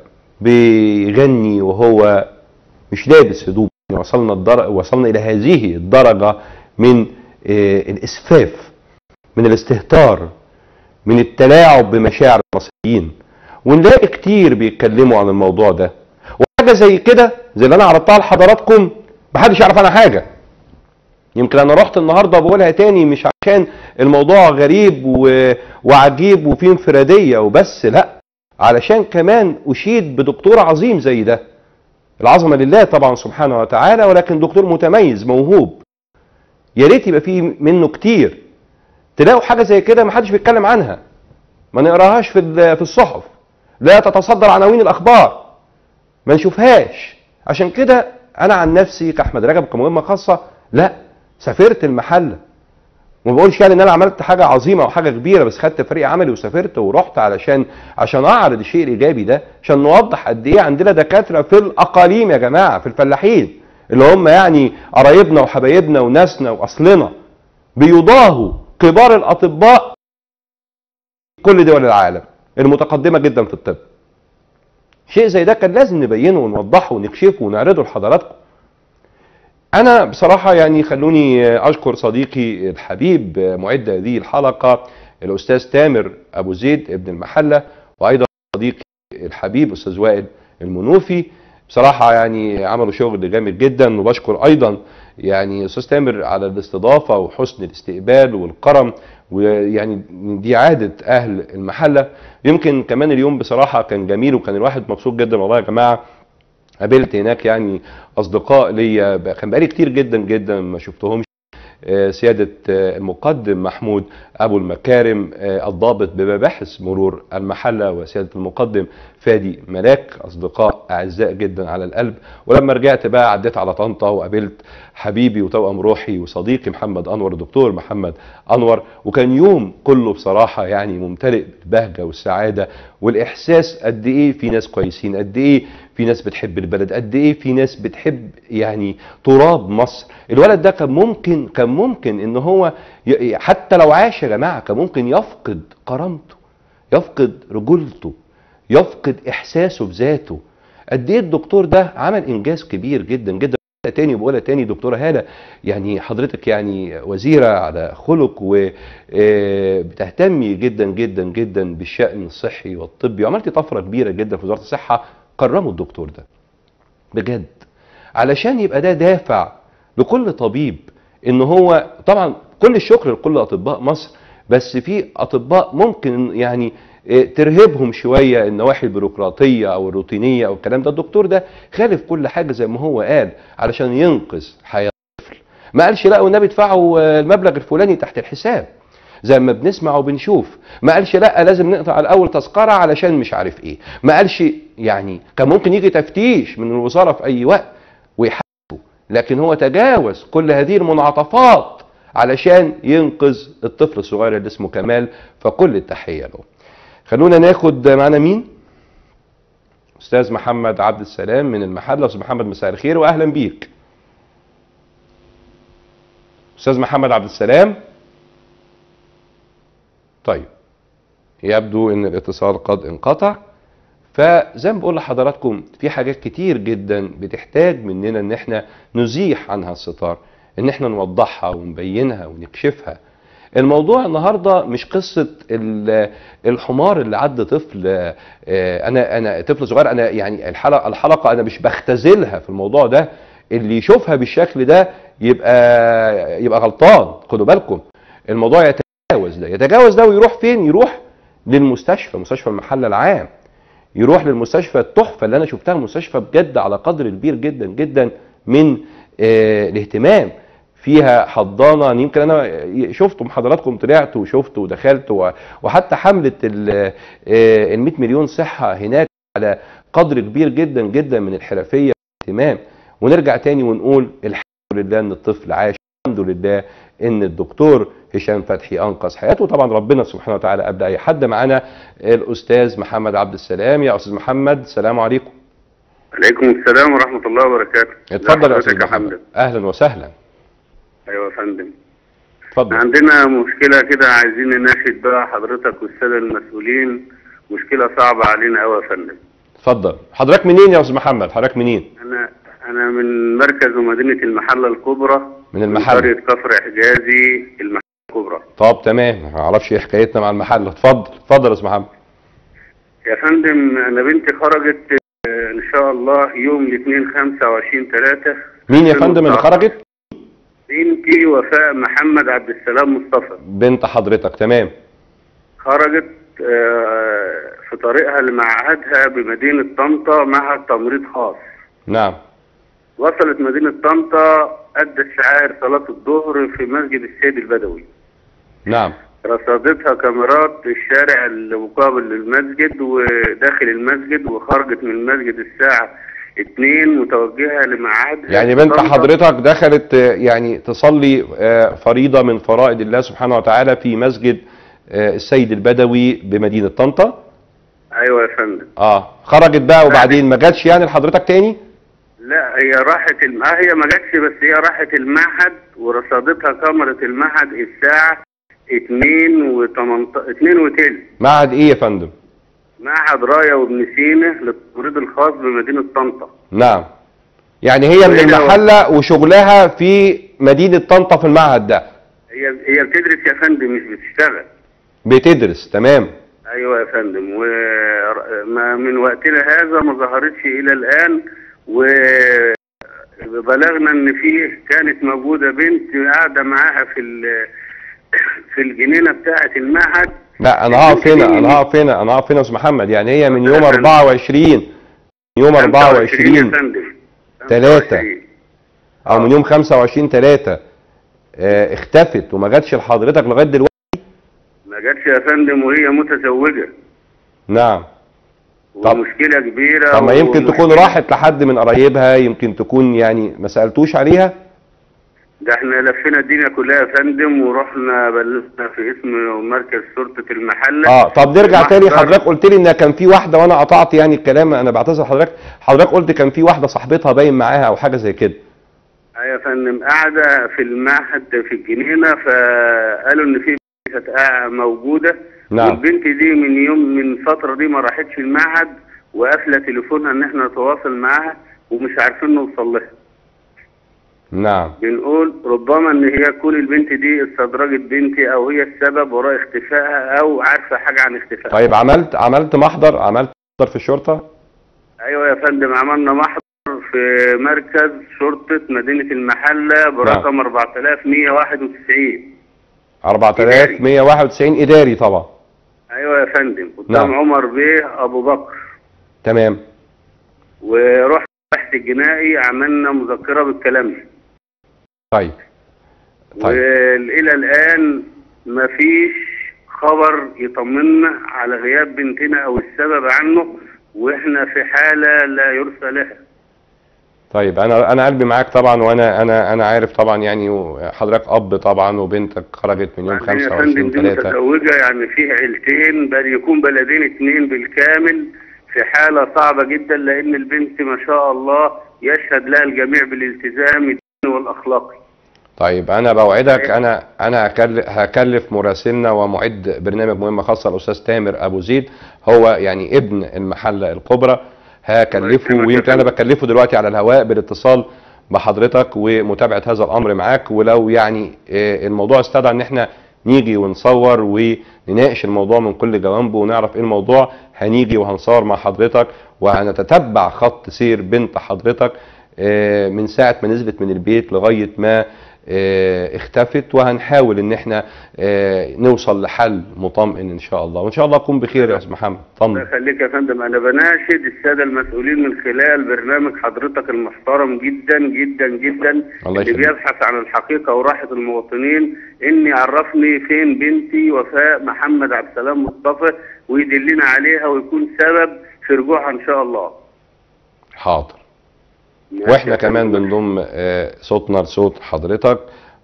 بيغني وهو مش لابس هدوم يعني وصلنا الدر... وصلنا الى هذه الدرجه من آه، الاسفاف من الاستهتار من التلاعب بمشاعر المصريين ونلاقي كتير بيتكلموا عن الموضوع ده وحاجه زي كده زي اللي انا عرضتها لحضراتكم محدش يعرف عنها حاجه يمكن انا رحت النهارده بقولها تاني مش عشان الموضوع غريب و... وعجيب وفيه انفراديه وبس لا علشان كمان اشيد بدكتور عظيم زي ده العظمه لله طبعا سبحانه وتعالى ولكن دكتور متميز موهوب يا ريت يبقى فيه منه كتير تلاقوا حاجه زي كده ما حدش بيتكلم عنها ما نقراهاش في ال- في الصحف لا تتصدر عناوين الاخبار ما نشوفهاش عشان كده انا عن نفسي كاحمد رجب كمهمه خاصه لا سافرت المحله ما بقولش يعني ان انا عملت حاجه عظيمه او حاجه كبيره بس خدت فريق عملي وسافرت ورحت علشان عشان اعرض الشيء الايجابي ده عشان نوضح قد ايه عندنا دكاتره في الاقاليم يا جماعه في الفلاحين اللي هم يعني قرايبنا وحبايبنا وناسنا واصلنا بيضاهوا كبار الاطباء كل دول العالم المتقدمه جدا في الطب شيء زي ده كان لازم نبينه ونوضحه ونكشفه ونعرضه لحضراتكم انا بصراحه يعني خلوني اشكر صديقي الحبيب معد هذه الحلقه الاستاذ تامر ابو زيد ابن المحله وايضا صديقي الحبيب استاذ وائل المنوفي بصراحه يعني عملوا شغل جامد جدا وبشكر ايضا يعني استاذ تامر على الاستضافه وحسن الاستقبال والكرم ويعني دي عاده اهل المحله يمكن كمان اليوم بصراحه كان جميل وكان الواحد مبسوط جدا والله يا جماعه قابلت هناك يعني اصدقاء ليا ب- كان بقالي كتير جدا جدا ما شفتهمش آه، سيادة آه، المقدم محمود أبو المكارم آه، الضابط بمباحث مرور المحلة وسيادة المقدم فادي ملاك أصدقاء أعزاء جدا على القلب ولما رجعت بقى عديت على طنطا وقابلت حبيبي وتوأم روحي وصديقي محمد أنور الدكتور محمد أنور وكان يوم كله بصراحة يعني ممتلئ بالبهجة والسعادة والإحساس قد إيه في ناس كويسين قد إيه في ناس بتحب البلد قد إيه في ناس بتحب يعني تراب مصر الولد ده كان ممكن كان ممكن ان هو ي- حتى لو عاش يا جماعه كان ممكن يفقد كرامته يفقد رجولته يفقد احساسه بذاته قد ايه الدكتور ده عمل انجاز كبير جدا جدا تاني بقولها تاني دكتوره هاله يعني حضرتك يعني وزيره على خلق وبتهتمي جدا جدا جدا بالشان الصحي والطبي وعملتي طفره كبيره جدا في وزاره الصحه كرموا الدكتور ده بجد علشان يبقى ده دافع لكل طبيب ان هو طبعا كل الشكر لكل اطباء مصر بس في اطباء ممكن يعني إيه، ترهبهم شويه النواحي البيروقراطيه او الروتينيه او الكلام ده الدكتور ده خالف كل حاجه زي ما هو قال علشان ينقذ حياه طفل ما قالش لا والنبي ادفعوا آه، المبلغ الفلاني تحت الحساب زي ما بنسمع وبنشوف ما قالش لا لازم نقطع الاول تذكره علشان مش عارف ايه ما قالش يعني كان ممكن يجي تفتيش من الوزاره في اي وقت ويحاسبه لكن هو تجاوز كل هذه المنعطفات علشان ينقذ الطفل الصغير اللي اسمه كمال فكل التحيه له خلونا ناخد معانا مين استاذ محمد عبد السلام من المحله استاذ محمد مساء الخير واهلا بيك استاذ محمد عبد السلام طيب يبدو ان الاتصال قد انقطع فزي ما بقول لحضراتكم في حاجات كتير جدا بتحتاج مننا ان احنا نزيح عنها الستار ان احنا نوضحها ونبينها ونكشفها الموضوع النهارده مش قصه ال- الحمار اللي عدى طفل آه، انا انا طفل صغير انا يعني الحلقه الحلقه انا مش بختزلها في الموضوع ده اللي يشوفها بالشكل ده يبقى يبقى غلطان خدوا بالكم الموضوع يتجاوز ده يتجاوز ده ويروح فين يروح للمستشفى مستشفى المحل العام يروح للمستشفى التحفه اللي انا شفتها مستشفى بجد على قدر كبير جدا جدا من آه الاهتمام فيها حضانه يمكن انا شفتم حضراتكم طلعت وشفت ودخلت و- وحتى حمله ال 100 مليون صحه هناك على قدر كبير جدا جدا من الحرفيه والاهتمام ونرجع تاني ونقول الحمد لله ان الطفل عاش الحمد لله ان الدكتور هشام فتحي انقذ حياته طبعا ربنا سبحانه وتعالى قبل اي حد معانا الاستاذ محمد عبد السلام يا استاذ محمد السلام عليكم عليكم السلام ورحمة الله وبركاته اتفضل يا ازي استاذ حضرتك يا محمد حمد اهلا وسهلا ايوه يا فندم اتفضل عندنا مشكلة كده عايزين نناشد بقى حضرتك والسادة المسؤولين مشكلة صعبة علينا قوي يا فندم اتفضل حضرتك منين يا استاذ محمد حضرتك منين انا انا من مركز ومدينة المحلة الكبرى من المحل قرية كفر حجازي المحلة الكبرى طب تمام ما اعرفش ايه حكايتنا مع المحل اتفضل اتفضل يا استاذ محمد يا فندم انا بنتي خرجت آه، ان شاء الله يوم الاثنين 25 3 مين يا فندم اللي خرجت بنتي وفاء محمد عبد السلام مصطفى بنت حضرتك تمام خرجت آه، في طريقها لمعهدها بمدينة طنطا معهد تمريض خاص نعم وصلت مدينة طنطا أدت شعائر صلاة الظهر في مسجد السيد البدوي نعم رصدتها كاميرات الشارع المقابل للمسجد وداخل المسجد وخرجت من المسجد الساعة 2 متوجهة لمعهدها يعني في بنت طنطا. حضرتك دخلت آه، يعني تصلي آه، فريضة من فرائض الله سبحانه وتعالى في مسجد آه، السيد البدوي بمدينة طنطا أيوة يا فندم اه خرجت بقى وبعدين ما جاتش يعني لحضرتك تاني لا هي راحت الم... آه هي ما جاتش بس هي راحت المعهد ورصدتها كاميرا المعهد الساعة 2 و 18 2 وتلت معهد ايه يا فندم معهد راية وابن سينا للتمريض الخاص بمدينة طنطا نعم يعني هي من وهي- المحلة وشغلها في مدينة طنطا في المعهد ده هي هي بتدرس يا فندم مش بتشتغل بتدرس تمام ايوه يا فندم وما من وقتنا هذا ما ظهرتش الى الان وبلغنا ان فيه كانت موجوده بنت قاعده معاها في ال- في الجنينه بتاعه المعهد لا انا هقف هنا انا هقف هنا انا هقف هنا يا استاذ محمد يعني هي من يوم 24 يوم 24 يا فندم 3 او من يوم 25 3 اختفت وما جاتش لحضرتك لغايه دلوقتي ما جاتش يا فندم وهي متزوجه نعم طب ومشكله كبيره طب ما يمكن ومشكلة- تكون راحت لحد من قرايبها يمكن تكون يعني ما سالتوش عليها ده احنا لفينا الدنيا كلها يا فندم ورحنا بلغنا في اسم مركز شرطه المحله اه طب نرجع تاني محضر- حضرتك قلت لي ان كان في واحده وانا قطعت يعني الكلام انا بعتذر حضرتك حضرتك قلت كان في واحده صاحبتها باين معاها او حاجه زي كده ايوه يا فندم قاعده في المعهد في الجنينه فقالوا ان في بنت كانت قاعدة موجوده نعم. والبنت دي من يوم من فتره دي ما راحتش المعهد وقافله تليفونها ان احنا نتواصل معاها ومش عارفين نوصل لها نعم بنقول ربما ان هي تكون البنت دي استدرجت بنتي او هي السبب وراء اختفائها او عارفه حاجه عن اختفائها طيب عملت عملت محضر عملت محضر في الشرطه ايوه يا فندم عملنا محضر في مركز شرطه مدينه المحله برقم 4191 4191 اداري طبعا ايوه يا فندم قدام نعم. عمر بيه ابو بكر تمام ورحت البحث الجنائي عملنا مذكره بالكلام ده طيب طيب والى الان مفيش خبر يطمنا على غياب بنتنا او السبب عنه واحنا في حاله لا يرثى لها طيب انا انا قلبي معاك طبعا وانا انا انا عارف طبعا يعني حضرتك اب طبعا وبنتك خرجت من يوم بعدين يا 25 فندم دي 3 متزوجه يعني فيه عيلتين بل يكون بلدين اتنين بالكامل في حاله صعبه جدا لان البنت ما شاء الله يشهد لها الجميع بالالتزام الديني والاخلاقي طيب انا بوعدك انا انا هكل- هكلف مراسلنا ومعد برنامج مهمه خاصه الاستاذ تامر ابو زيد هو يعني ابن المحله الكبرى هكلفه ويمكن انا بكلفه دلوقتي على الهواء بالاتصال بحضرتك ومتابعه هذا الامر معاك ولو يعني آه، الموضوع استدعى ان احنا نيجي ونصور ونناقش الموضوع من كل جوانبه ونعرف ايه الموضوع هنيجي وهنصور مع حضرتك وهنتتبع خط سير بنت حضرتك آه، من ساعه ما نزلت من البيت لغايه ما آه، اختفت وهنحاول ان احنا آه، نوصل لحل مطمئن ان شاء الله وان شاء الله اكون بخير يا استاذ محمد طمن الله يخليك يا فندم انا بناشد الساده المسؤولين من خلال برنامج حضرتك المحترم جدا جدا جدا الله اللي يخليك. بيبحث عن الحقيقه وراحه المواطنين اني عرفني فين بنتي وفاء محمد عبد السلام مصطفى ويدلنا عليها ويكون سبب في رجوعها ان شاء الله حاضر واحنا كمان بنضم آه، صوتنا لصوت حضرتك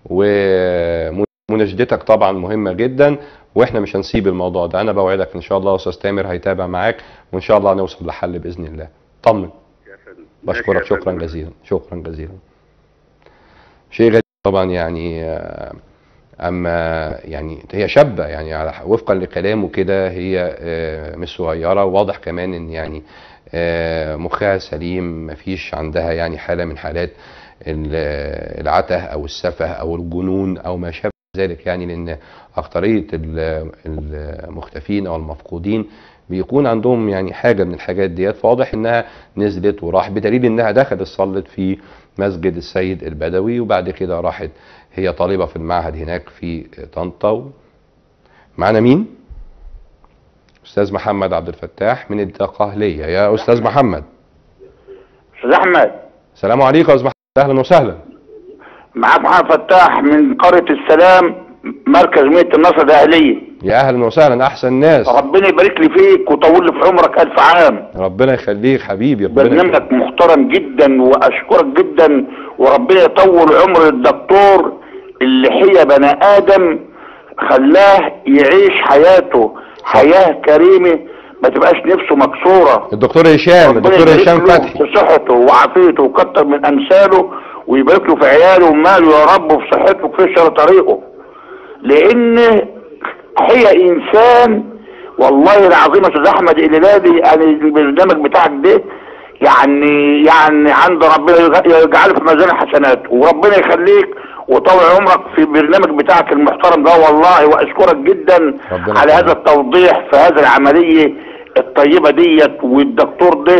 ومناشدتك طبعا مهمه جدا واحنا مش هنسيب الموضوع ده انا بوعدك ان شاء الله استاذ تامر هيتابع معاك وان شاء الله هنوصل لحل باذن الله طمن بشكرك شكرا جزيلا شكرا جزيلا شيء غريب طبعا يعني آه، اما يعني هي شابه يعني على وفقا لكلامه كده هي آه، مش صغيره وواضح كمان ان يعني آه، مخها سليم مفيش عندها يعني حاله من حالات ال- العته او السفه او الجنون او ما شابه ذلك يعني لان اكتريه ال- المختفين او المفقودين بيكون عندهم يعني حاجه من الحاجات ديت فواضح انها نزلت وراح بدليل انها دخلت صلت في مسجد السيد البدوي وبعد كده راحت هي طالبه في المعهد هناك في طنطا معانا مين؟ استاذ محمد عبد الفتاح من الدقهليه يا استاذ محمد استاذ احمد السلام عليكم يا استاذ محمد اهلا وسهلا معاك محمد فتاح من قريه السلام مركز مية النصر الاهليه يا اهلا وسهلا احسن ناس ربنا يبارك لي فيك ويطول لي في عمرك الف عام ربنا يخليك حبيبي ربنا يخليك. برنامجك محترم جدا واشكرك جدا وربنا يطول عمر الدكتور اللي حيا بني ادم خلاه يعيش حياته حياه كريمه ما تبقاش نفسه مكسوره الدكتور هشام ربنا الدكتور يبارك هشام له فتحي في صحته وعافيته وكتر من امثاله ويبارك له في عياله وماله يا رب وفي صحته وفي شر طريقه لان هي انسان والله العظيم يا استاذ احمد الهلالي يعني البرنامج بتاعك ده يعني يعني عند ربنا يج- يجعله في ميزان حسناته وربنا يخليك وطول عمرك في البرنامج بتاعك المحترم ده والله واشكرك جدا على هذا التوضيح في هذه العمليه الطيبه ديت والدكتور ده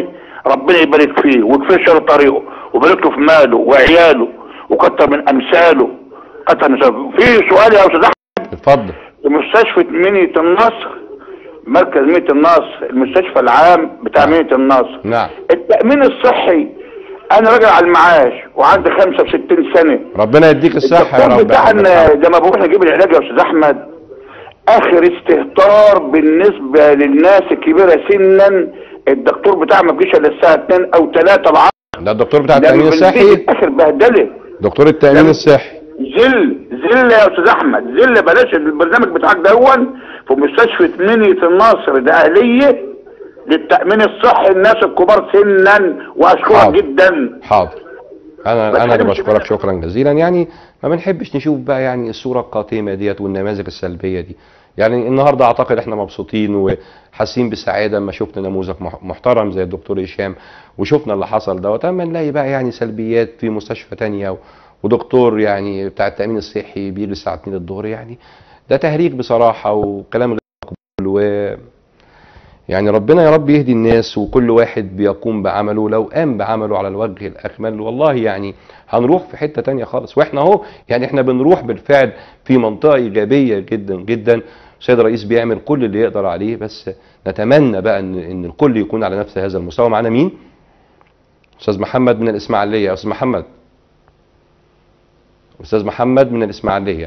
ربنا يبارك فيه ويكفيه شر طريقه ويبارك له في ماله وعياله وكتر من امثاله كتر من أمثاله. في سؤال يا استاذ احمد اتفضل مستشفى مينية النصر مركز مينية النصر المستشفى العام بتاع مينية النصر نعم التأمين الصحي أنا راجل على المعاش وعندي 65 سنة ربنا يديك الصحه يا الدكتور رب بتاعنا لما بروح نجيب العلاج يا أستاذ أحمد آخر استهتار بالنسبة للناس الكبيرة سنا الدكتور بتاعنا ما بيجيش إلا الساعة 2 أو 3 العصر ده الدكتور بتاع لما التامين بنزيد الصحي آخر بهدلة دكتور التامين الصحي زل زل يا استاذ احمد زل بلاش البرنامج بتاعك دون في مستشفى منية النصر ده اهليه للتامين الصحي الناس الكبار سنا واشكرك حاضر. جدا حاضر انا بس انا اللي أنا مش بشكرك شكرا جزيلا يعني ما بنحبش نشوف بقى يعني الصوره القاتمه ديت والنماذج السلبيه دي يعني النهارده اعتقد احنا مبسوطين وحاسين بالسعاده لما شفنا نموذج مح- محترم زي الدكتور هشام وشفنا اللي حصل دوت اما نلاقي بقى يعني سلبيات في مستشفى تانية و- ودكتور يعني بتاع التامين الصحي بيجي الساعه 2 الظهر يعني ده تهريج بصراحه وكلام غير مقبول و يعني ربنا يا رب يهدي الناس وكل واحد بيقوم بعمله لو قام بعمله على الوجه الأكمل والله يعني هنروح في حتة تانية خالص واحنا اهو يعني احنا بنروح بالفعل في منطقة إيجابية جدا جدا السيد الرئيس بيعمل كل اللي يقدر عليه بس نتمنى بقى ان ان الكل يكون على نفس هذا المستوى معانا مين؟ استاذ محمد من الاسماعيليه يا استاذ محمد استاذ محمد من الاسماعيليه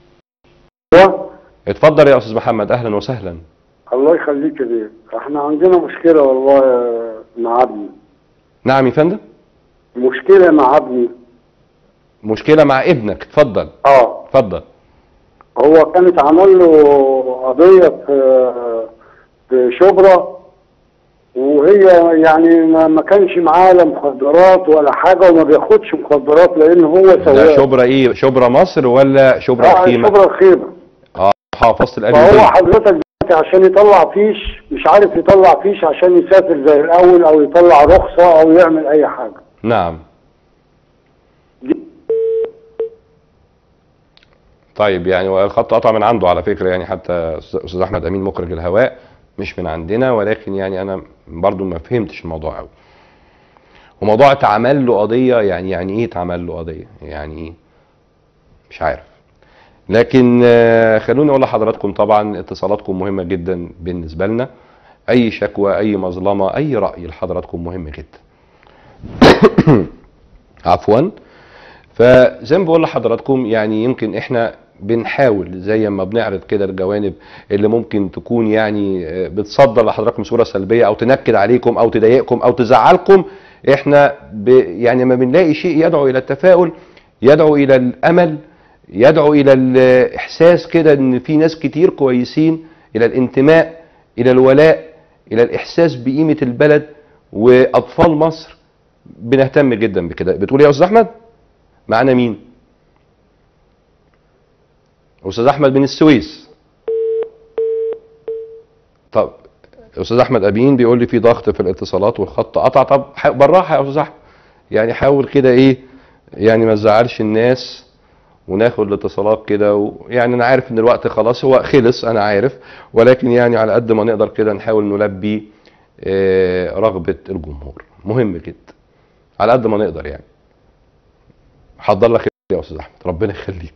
اتفضل يا استاذ محمد اهلا وسهلا الله يخليك يا بيه احنا عندنا مشكلة والله مع ابني نعم يا فندم مشكلة مع ابني مشكله مع ابنك اتفضل اه اتفضل هو كانت عمل له قضية في في شبرا وهي يعني ما ما كانش معاه لا مخدرات ولا حاجة وما بياخدش مخدرات لأن هو ده سواق شبرا ايه شبرا مصر ولا شبرا آه، الخيمه شبرا الخيمة اه حافظت فهو القلب حضرتك دلوقتي عشان يطلع فيش مش عارف يطلع فيش عشان يسافر زي الأول أو يطلع رخصة أو يعمل أي حاجة نعم طيب يعني هو الخط قطع من عنده على فكره يعني حتى استاذ احمد امين مخرج الهواء مش من عندنا ولكن يعني انا برضو ما فهمتش الموضوع قوي وموضوع اتعمل له قضيه يعني يعني ايه اتعمل له قضيه يعني ايه مش عارف لكن آه، خلوني اقول لحضراتكم طبعا اتصالاتكم مهمه جدا بالنسبه لنا اي شكوى اي مظلمه اي راي لحضراتكم مهم جدا عفوا فزي ما بقول لحضراتكم يعني يمكن احنا بنحاول زي ما بنعرض كده الجوانب اللي ممكن تكون يعني آه، بتصدر لحضراتكم صوره سلبيه او تنكد عليكم او تضايقكم او تزعلكم احنا ب يعني ما بنلاقي شيء يدعو الى التفاؤل يدعو الى الامل يدعو الى الاحساس كده ان في ناس كتير كويسين الى الانتماء الى الولاء الى الاحساس بقيمه البلد واطفال مصر بنهتم جدا بكده بتقول إيه يا استاذ احمد معانا مين استاذ احمد من السويس طب استاذ احمد امين بيقول لي في ضغط في الاتصالات والخط قطع طب ح- بالراحه يا استاذ احمد يعني حاول كده ايه يعني ما تزعلش الناس وناخد الاتصالات كده ويعني انا عارف ان الوقت خلاص هو خلص انا عارف ولكن يعني على قد ما نقدر كده نحاول نلبي آه، رغبه الجمهور مهم جدا على قد ما نقدر يعني حضر لك يا استاذ احمد ربنا يخليك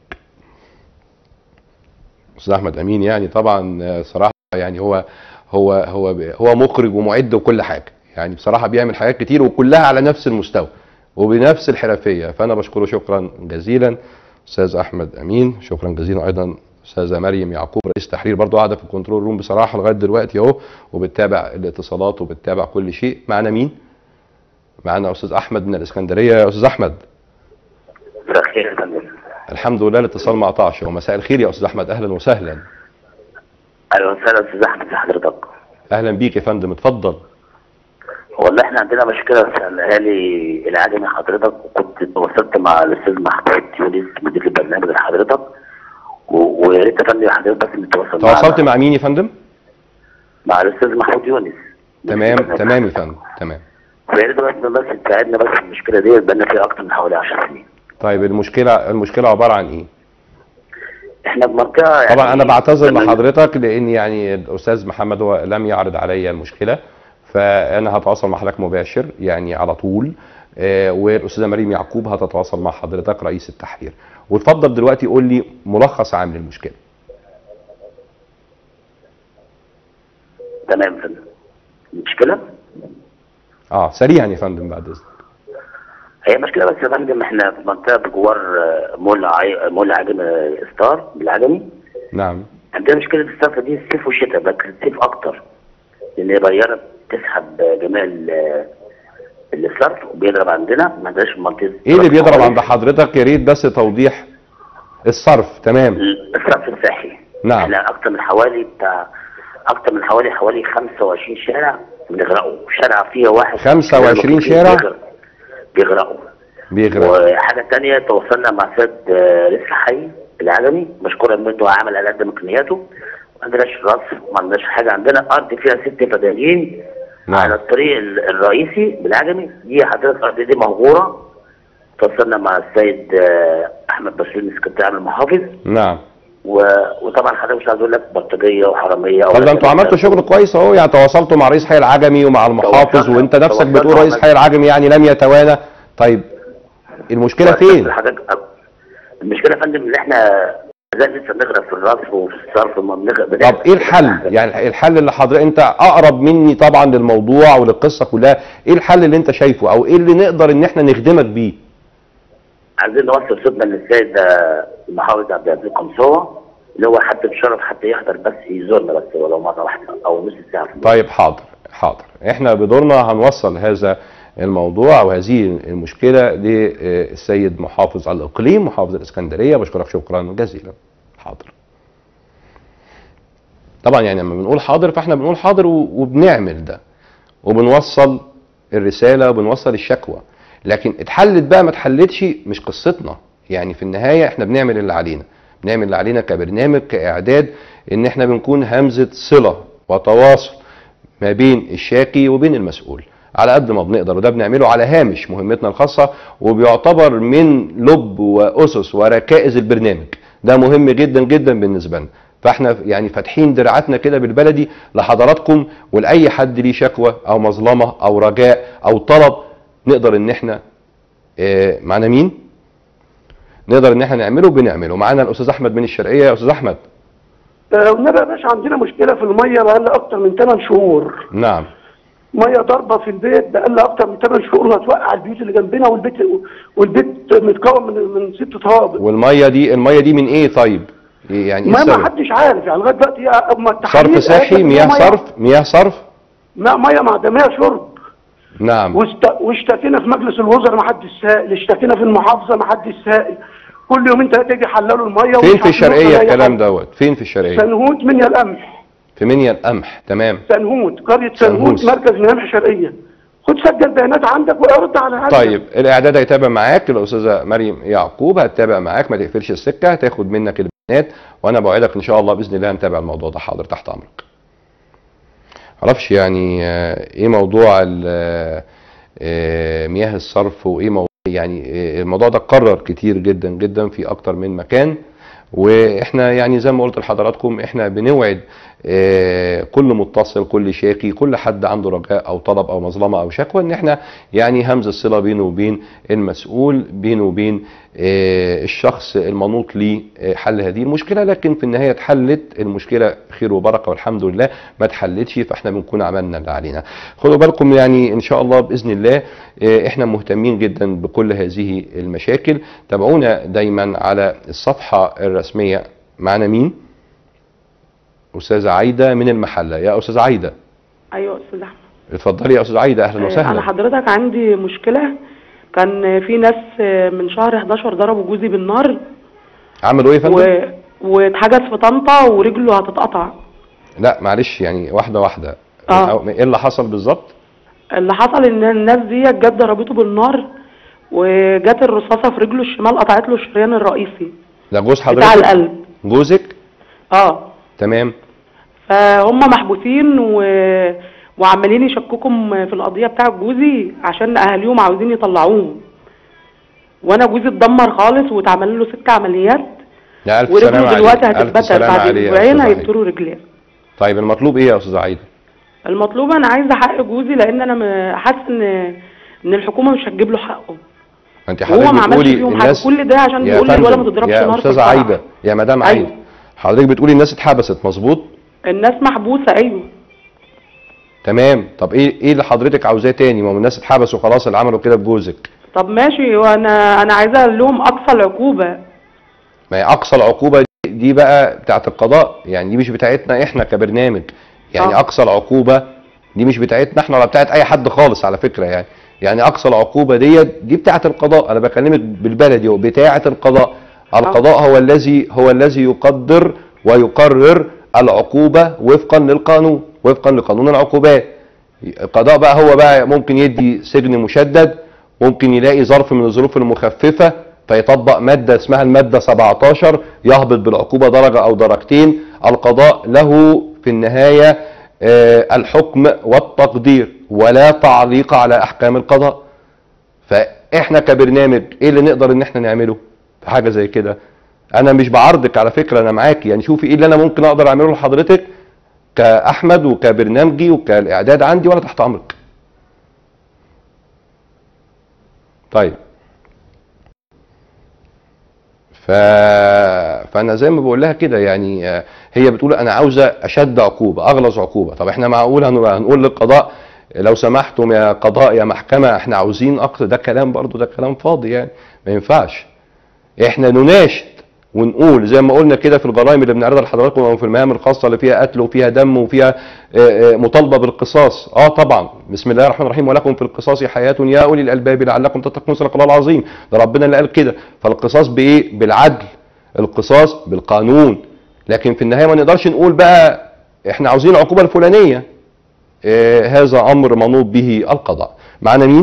استاذ احمد امين يعني طبعا آه، صراحه يعني هو هو هو هو مخرج ومعد وكل حاجه يعني بصراحه بيعمل حاجات كتير وكلها على نفس المستوى وبنفس الحرفيه فانا بشكره شكرا جزيلا استاذ احمد امين شكرا جزيلا ايضا استاذه مريم يعقوب رئيس تحرير برضو قاعده في الكنترول روم بصراحه لغايه دلوقتي اهو وبتتابع الاتصالات وبتتابع كل شيء معانا مين معانا استاذ احمد من الاسكندريه يا استاذ احمد مساء الخير يا فندم الحمد لله الاتصال ما قطعش ومساء الخير يا استاذ احمد اهلا وسهلا اهلا وسهلا استاذ احمد ازي حضرتك اهلا بيك يا فندم اتفضل والله احنا عندنا مشكله في الاهالي العادي من حضرتك وكنت تواصلت مع الاستاذ محمود يونس مدير البرنامج لحضرتك و- ويا ريت يا فندم حضرتك بس نتواصل تواصلت مع مين يا فندم مع الاستاذ محمود يونس تمام تمام يا فندم تمام ويا ريت بس بس تساعدنا بس في المشكله دي بقالنا فيها اكتر من حوالي 10 سنين طيب المشكله المشكله عباره عن ايه احنا بمنطقه يعني طبعا انا بعتذر زمان- لحضرتك لان يعني الاستاذ محمد هو لم يعرض عليا المشكله فانا هتواصل مع حضرتك مباشر يعني على طول آه، والاستاذه مريم يعقوب هتتواصل مع حضرتك رئيس التحرير وتفضل دلوقتي قول لي ملخص عام للمشكله تمام يا فندم المشكله اه سريعا يا فندم بعد اذنك هي مشكله بس يا فندم احنا في منطقه بجوار آه، مول عي... مول عجم آه، ستار بالعجمي نعم عندنا مشكله الصرف دي صيف وشتاء بس الصيف اكتر لان الريانه بتسحب آه، جميع ال- الصرف وبيضرب عندنا ما عندناش منطقه ايه اللي بيضرب عند حضرتك يا ريت بس توضيح الصرف تمام الصرف الصحي نعم احنا اكتر من حوالي بتاع اكتر من حوالي حوالي 25 شارع بنغرقوا شارع فيه واحد 25 شارع؟ بيغرق- بيغرقوا بيغرق وحاجه تانية تواصلنا مع سيد آه، لسه حي العجمي مشكورا منه عمل على قد امكانياته ما عندناش رصف ما عندناش حاجه عندنا ارض فيها ست فدانين على الطريق ال- الرئيسي بالعجمي دي حضرتك الارض دي مهجوره تواصلنا مع السيد آه، احمد بشير سكرتير عام المحافظ نعم و... وطبعا حضرتك مش عايز اقول لك بلطجيه وحراميه طب ده انتوا عملتوا شغل كويس اهو يعني تواصلتوا مع رئيس حي العجمي ومع المحافظ وانت نفسك بتقول رئيس حي العجمي يعني لم يتوانى طيب المشكله فين؟ حضرتك المشكله يا فندم ان احنا لازم لسه بنغرق في الرصف وفي الصرف ما بنغرق طب ايه الحل؟ يعني الحل اللي حضرتك انت اقرب مني طبعا للموضوع وللقصه كلها، ايه الحل اللي انت شايفه او ايه اللي نقدر ان احنا نخدمك بيه؟ عايزين نوصل صوتنا للسيد آه، المحافظ عبد العزيز قمصوه اللي هو حتى بشرف حتى يحضر بس يزورنا بس ولو مره واحده او نص ساعه في طيب حاضر حاضر احنا بدورنا هنوصل هذا الموضوع وهذه المشكله للسيد محافظ الاقليم محافظ الاسكندريه بشكرك شكرا جزيلا حاضر طبعا يعني لما بنقول حاضر فاحنا بنقول حاضر و- وبنعمل ده وبنوصل الرساله وبنوصل الشكوى لكن اتحلت بقى ما اتحلتش مش قصتنا يعني في النهايه احنا بنعمل اللي علينا بنعمل اللي علينا كبرنامج كاعداد ان احنا بنكون همزه صله وتواصل ما بين الشاكي وبين المسؤول على قد ما بنقدر وده بنعمله على هامش مهمتنا الخاصه وبيعتبر من لب واسس وركائز البرنامج ده مهم جدا جدا بالنسبه لنا فاحنا يعني فاتحين دراعاتنا كده بالبلدي لحضراتكم ولاي حد ليه شكوى او مظلمه او رجاء او طلب نقدر ان احنا آه، معانا مين؟ نقدر ان احنا نعمله بنعمله معانا الاستاذ احمد من الشرقيه يا استاذ احمد آه، والنبي يا باشا عندنا مشكله في الميه بقالنا اكتر من 8 شهور نعم ميه ضاربه في البيت بقالنا اكتر من 8 شهور وهتوقع البيوت اللي جنبنا والبيت والبيت متكون من من ست طوابق والميه دي الميه دي من ايه طيب؟ يعني ايه ما ما السبب؟ حدش عارف يعني لغايه دلوقتي يا- أما التحاليل صرف صحي قالت إن مياه مية- صرف مياه صرف ما ميه معدنيه شرب نعم واست- واشتكينا في مجلس الوزراء ما حدش سائل اشتكينا في المحافظه ما حدش سائل كل يومين ثلاثه يجي يحللوا الميه فين ومش في عارفين الشرقيه نوصل لأي الكلام حاجة. دوت فين في الشرقيه سنهوت منيا القمح في منيا القمح تمام سنهوت قريه سنهوت سنهوت. مركز مياه الشرقيه خد سجل بيانات عندك وارد على هذا طيب الاعداد هيتابع معاك الاستاذه مريم يعقوب هتتابع معاك ما تقفلش السكه هتاخد منك البيانات وانا بوعدك ان شاء الله باذن الله هنتابع الموضوع ده حاضر تحت امرك معرفش يعني آه، ايه موضوع ال- آه، آه، مياه الصرف وايه موضوع يعني آه، الموضوع ده اتكرر كتير جدا جدا في اكتر من مكان واحنا يعني زي ما قلت لحضراتكم احنا بنوعد آه، كل متصل كل شاكي كل حد عنده رجاء او طلب او مظلمه او شكوى ان احنا يعني همز الصله بينه وبين المسؤول بينه وبين آه، الشخص المنوط ليه آه، حل هذه المشكله لكن في النهايه اتحلت المشكله خير وبركه والحمد لله ما اتحلتش فاحنا بنكون عملنا اللي علينا خدوا بالكم يعني ان شاء الله باذن الله آه، احنا مهتمين جدا بكل هذه المشاكل تابعونا دايما على الصفحه الرسميه معنا مين استاذه عايده من المحله يا استاذه عايده ايوه استاذ احمد اتفضلي يا استاذه عايده اهلا انا وسهلا حضرتك عندي مشكله كان في ناس من شهر 11 ضربوا جوزي بالنار عملوا ايه يا فندم و... واتحجز في طنطا ورجله هتتقطع لا معلش يعني واحده واحده آه. أو- ايه اللي حصل بالظبط اللي حصل ان الناس دي جت ضربته بالنار وجت الرصاصه في رجله الشمال قطعت له الشريان الرئيسي ده جوز بتاع حضرتك القلب جوزك اه تمام فهم محبوسين و... وعمالين يشككوا في القضيه بتاعت جوزي عشان اهاليهم عاوزين يطلعوه وانا جوزي اتدمر خالص واتعمل له ست عمليات لا الف سلامه ورجله عليه دلوقتي الف هتتبتر سلامه بعد عليه يا اسبوعين أستاذة عايدة. هيبتروا رجليه طيب المطلوب ايه يا استاذه عايده المطلوب انا عايزه حق جوزي لان انا م- حاسه ان ان الحكومه مش هتجيب له حقه انت وهو حضرتك ما عملش بتقولي فيهم حاجه الناس كل ده عشان يا بيقول لي الولا فندم، ما تضربش يا نار في استاذه الفرح. عايده يا مدام أيوة. عايده حضرتك بتقولي الناس اتحبست مظبوط الناس محبوسه ايوه تمام طب ايه ايه اللي حضرتك عاوزاه تاني ما هو الناس اتحبسوا خلاص اللي عملوا كده بجوزك طب ماشي وانا انا عايزه لهم اقصى العقوبه ما هي اقصى العقوبه دي, دي بقى بتاعت القضاء يعني دي مش بتاعتنا احنا كبرنامج يعني آه. اقصى العقوبه دي مش بتاعتنا احنا ولا بتاعت اي حد خالص على فكره يعني يعني اقصى العقوبه ديت دي بتاعت القضاء انا بكلمك بالبلدي هو بتاعت القضاء القضاء هو الذي هو الذي يقدر ويقرر العقوبه وفقا للقانون وفقا لقانون العقوبات القضاء بقى هو بقى ممكن يدي سجن مشدد ممكن يلاقي ظرف من الظروف المخففة فيطبق مادة اسمها المادة 17 يهبط بالعقوبة درجة أو درجتين القضاء له في النهاية آه، الحكم والتقدير ولا تعليق على أحكام القضاء فإحنا كبرنامج إيه اللي نقدر إن إحنا نعمله في حاجة زي كده أنا مش بعرضك على فكرة أنا معاكي يعني شوفي إيه اللي أنا ممكن أقدر أعمله لحضرتك كأحمد وكبرنامجي وكالإعداد عندي وأنا تحت أمرك طيب ف... فانا زي ما بقول لها كده يعني آه، هي بتقول انا عاوزه اشد عقوبه اغلظ عقوبه طب احنا معقول هن- هنقول للقضاء لو سمحتم يا قضاء يا محكمه احنا عاوزين اكتر ده كلام برضو ده كلام فاضي يعني ما ينفعش احنا نناشد ونقول زي ما قلنا كده في الجرائم اللي بنعرضها لحضراتكم او في المهام الخاصه اللي فيها قتل وفيها دم وفيها آه، آه، مطالبه بالقصاص اه طبعا بسم الله الرحمن الرحيم ولكم في القصاص حياه يا اولي الالباب لعلكم تتقون صدق الله العظيم ده ربنا اللي قال كده فالقصاص بايه بالعدل القصاص بالقانون لكن في النهايه ما نقدرش نقول بقى احنا عاوزين العقوبه الفلانيه آه، هذا امر منوط به القضاء معنا مين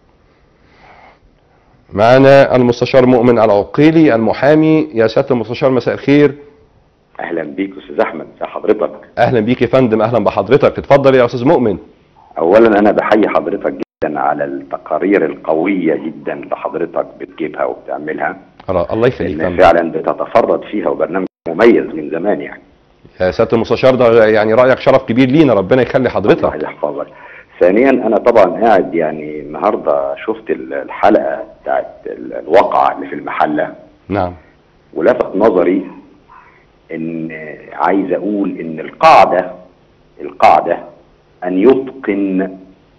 معنا المستشار مؤمن العقيلي المحامي يا سياده المستشار مساء الخير اهلا بيك استاذ احمد ازي حضرتك اهلا بيك يا فندم اهلا بحضرتك اتفضل يا استاذ مؤمن اولا انا بحيي حضرتك جدا على التقارير القويه جدا اللي حضرتك بتجيبها وبتعملها الله يخليك يا لان فندم فعلا بتتفرد فيها وبرنامج مميز من زمان يعني يا سياده المستشار ده يعني رايك شرف كبير لينا ربنا يخلي حضرتك الله يحفظك ثانيا انا طبعا قاعد يعني النهارده شفت ال- الحلقه بتاعت ال- الواقعه اللي في المحله نعم ولفت نظري ان عايز اقول ان القاعده القاعده ان يتقن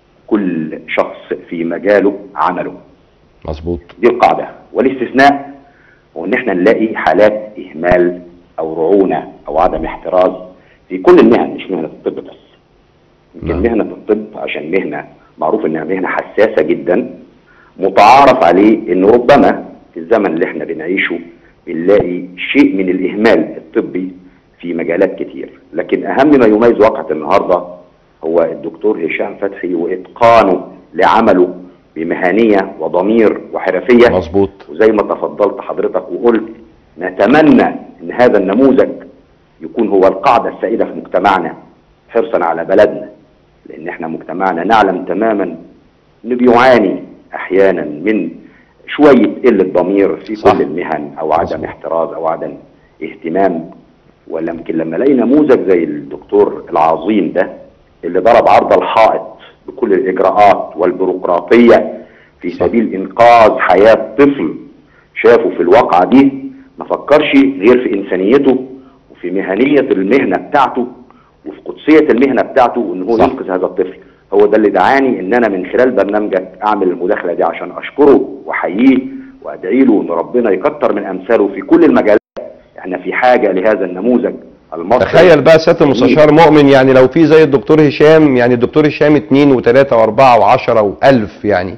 كل شخص في مجاله عمله مظبوط دي القاعده والاستثناء هو ان احنا نلاقي حالات اهمال او رعونه او عدم احتراز في كل المهن مش مهنه الطب بس يمكن مهنه الطب عشان مهنه معروف انها مهنه حساسه جدا متعارف عليه انه ربما في الزمن اللي احنا بنعيشه بنلاقي شيء من الاهمال الطبي في مجالات كتير لكن اهم ما يميز واقعه النهارده هو الدكتور هشام فتحي واتقانه لعمله بمهنيه وضمير وحرفيه مظبوط وزي ما تفضلت حضرتك وقلت نتمنى ان هذا النموذج يكون هو القاعده السائده في مجتمعنا حرصا على بلدنا لان احنا مجتمعنا نعلم تماما انه بيعاني احيانا من شويه قله ضمير في صح. كل المهن او عدم احتراز او عدم اهتمام ولكن لما الاقي نموذج زي الدكتور العظيم ده اللي ضرب عرض الحائط بكل الاجراءات والبيروقراطيه في سبيل انقاذ حياه طفل شافه في الواقعه دي ما فكرش غير في انسانيته وفي مهنيه المهنه بتاعته وفي قدسيه المهنه بتاعته وان هو صح. ينقذ هذا الطفل هو ده اللي دعاني ان انا من خلال برنامجك اعمل المداخله دي عشان اشكره واحييه وادعي له ان ربنا يكتر من امثاله في كل المجالات احنا في حاجه لهذا النموذج المصري تخيل بقى سياده المستشار مؤمن يعني لو في زي الدكتور هشام يعني الدكتور هشام اتنين وتلاته واربعه وعشره والف يعني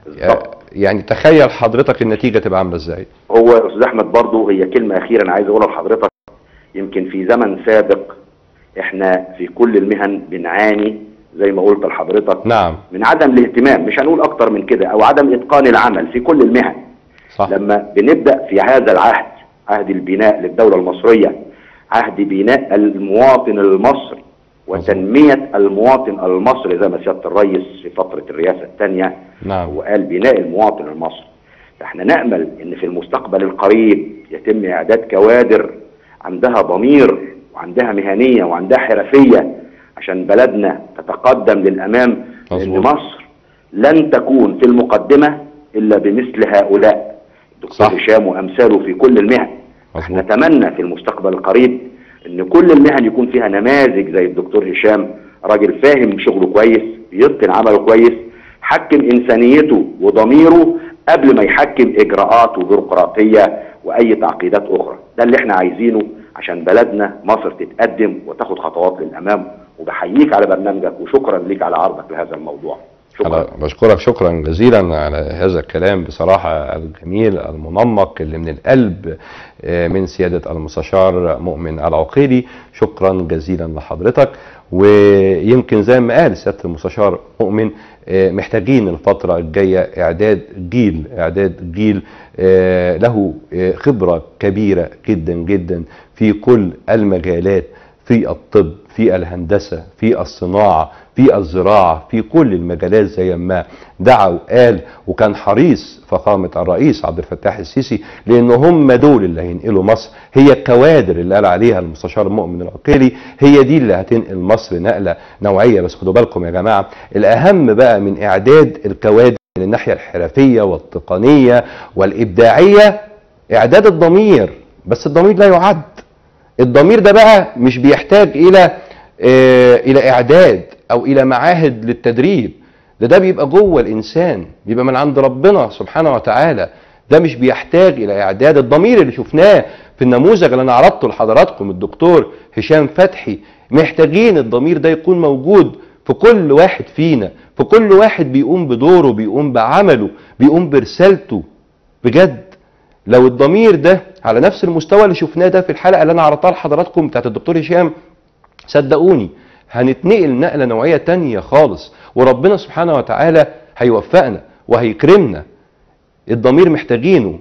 يعني تخيل حضرتك النتيجه تبقى عامله ازاي هو يا استاذ احمد برضه هي كلمه اخيره انا عايز اقولها لحضرتك يمكن في زمن سابق احنا في كل المهن بنعاني زي ما قلت لحضرتك نعم من عدم الاهتمام مش هنقول اكتر من كده او عدم اتقان العمل في كل المهن صح. لما بنبدا في هذا العهد عهد البناء للدوله المصريه عهد بناء المواطن المصري وتنميه المواطن المصري زي ما سياده الرئيس في فتره الرئاسه الثانيه نعم وقال بناء المواطن المصري فاحنا نامل ان في المستقبل القريب يتم اعداد كوادر عندها ضمير وعندها مهنيه وعندها حرفيه عشان بلدنا تتقدم للامام لان مظبوط. مصر لن تكون في المقدمه الا بمثل هؤلاء الدكتور هشام وامثاله في كل المهن نتمنى في المستقبل القريب ان كل المهن يكون فيها نماذج زي الدكتور هشام راجل فاهم شغله كويس بيتقن عمله كويس حكم انسانيته وضميره قبل ما يحكم اجراءات وبيروقراطيه واي تعقيدات اخرى ده اللي احنا عايزينه عشان بلدنا مصر تتقدم وتاخد خطوات للامام وبحييك على برنامجك وشكرا ليك على عرضك لهذا الموضوع أنا بشكرك شكرا جزيلا على هذا الكلام بصراحة الجميل المنمق اللي من القلب آه، من سيادة المستشار مؤمن العقيلي شكرا جزيلا لحضرتك ويمكن زي ما قال سيادة المستشار مؤمن آه، محتاجين الفترة الجاية إعداد جيل إعداد جيل آه، له آه، خبرة كبيرة جدا جدا في كل المجالات في الطب في الهندسة في الصناعة في الزراعة في كل المجالات زي ما دعا وقال وكان حريص فخامة الرئيس عبد الفتاح السيسي لأن هم دول اللي هينقلوا مصر هي الكوادر اللي قال عليها المستشار مؤمن العقيلي هي دي اللي هتنقل مصر نقلة نوعية بس خدوا بالكم يا جماعة الأهم بقى من إعداد الكوادر من الناحية الحرفية والتقنية والإبداعية إعداد الضمير بس الضمير لا يعد الضمير ده بقى مش بيحتاج الى آه، الى اعداد او الى معاهد للتدريب ده ده بيبقى جوه الانسان بيبقى من عند ربنا سبحانه وتعالى ده مش بيحتاج الى اعداد الضمير اللي شفناه في النموذج اللي انا عرضته لحضراتكم الدكتور هشام فتحي محتاجين الضمير ده يكون موجود في كل واحد فينا في كل واحد بيقوم بدوره بيقوم بعمله بيقوم برسالته بجد لو الضمير ده على نفس المستوى اللي شفناه ده في الحلقه اللي انا عرضتها لحضراتكم بتاعت الدكتور هشام صدقوني هنتنقل نقله نوعيه تانية خالص وربنا سبحانه وتعالى هيوفقنا وهيكرمنا الضمير محتاجينه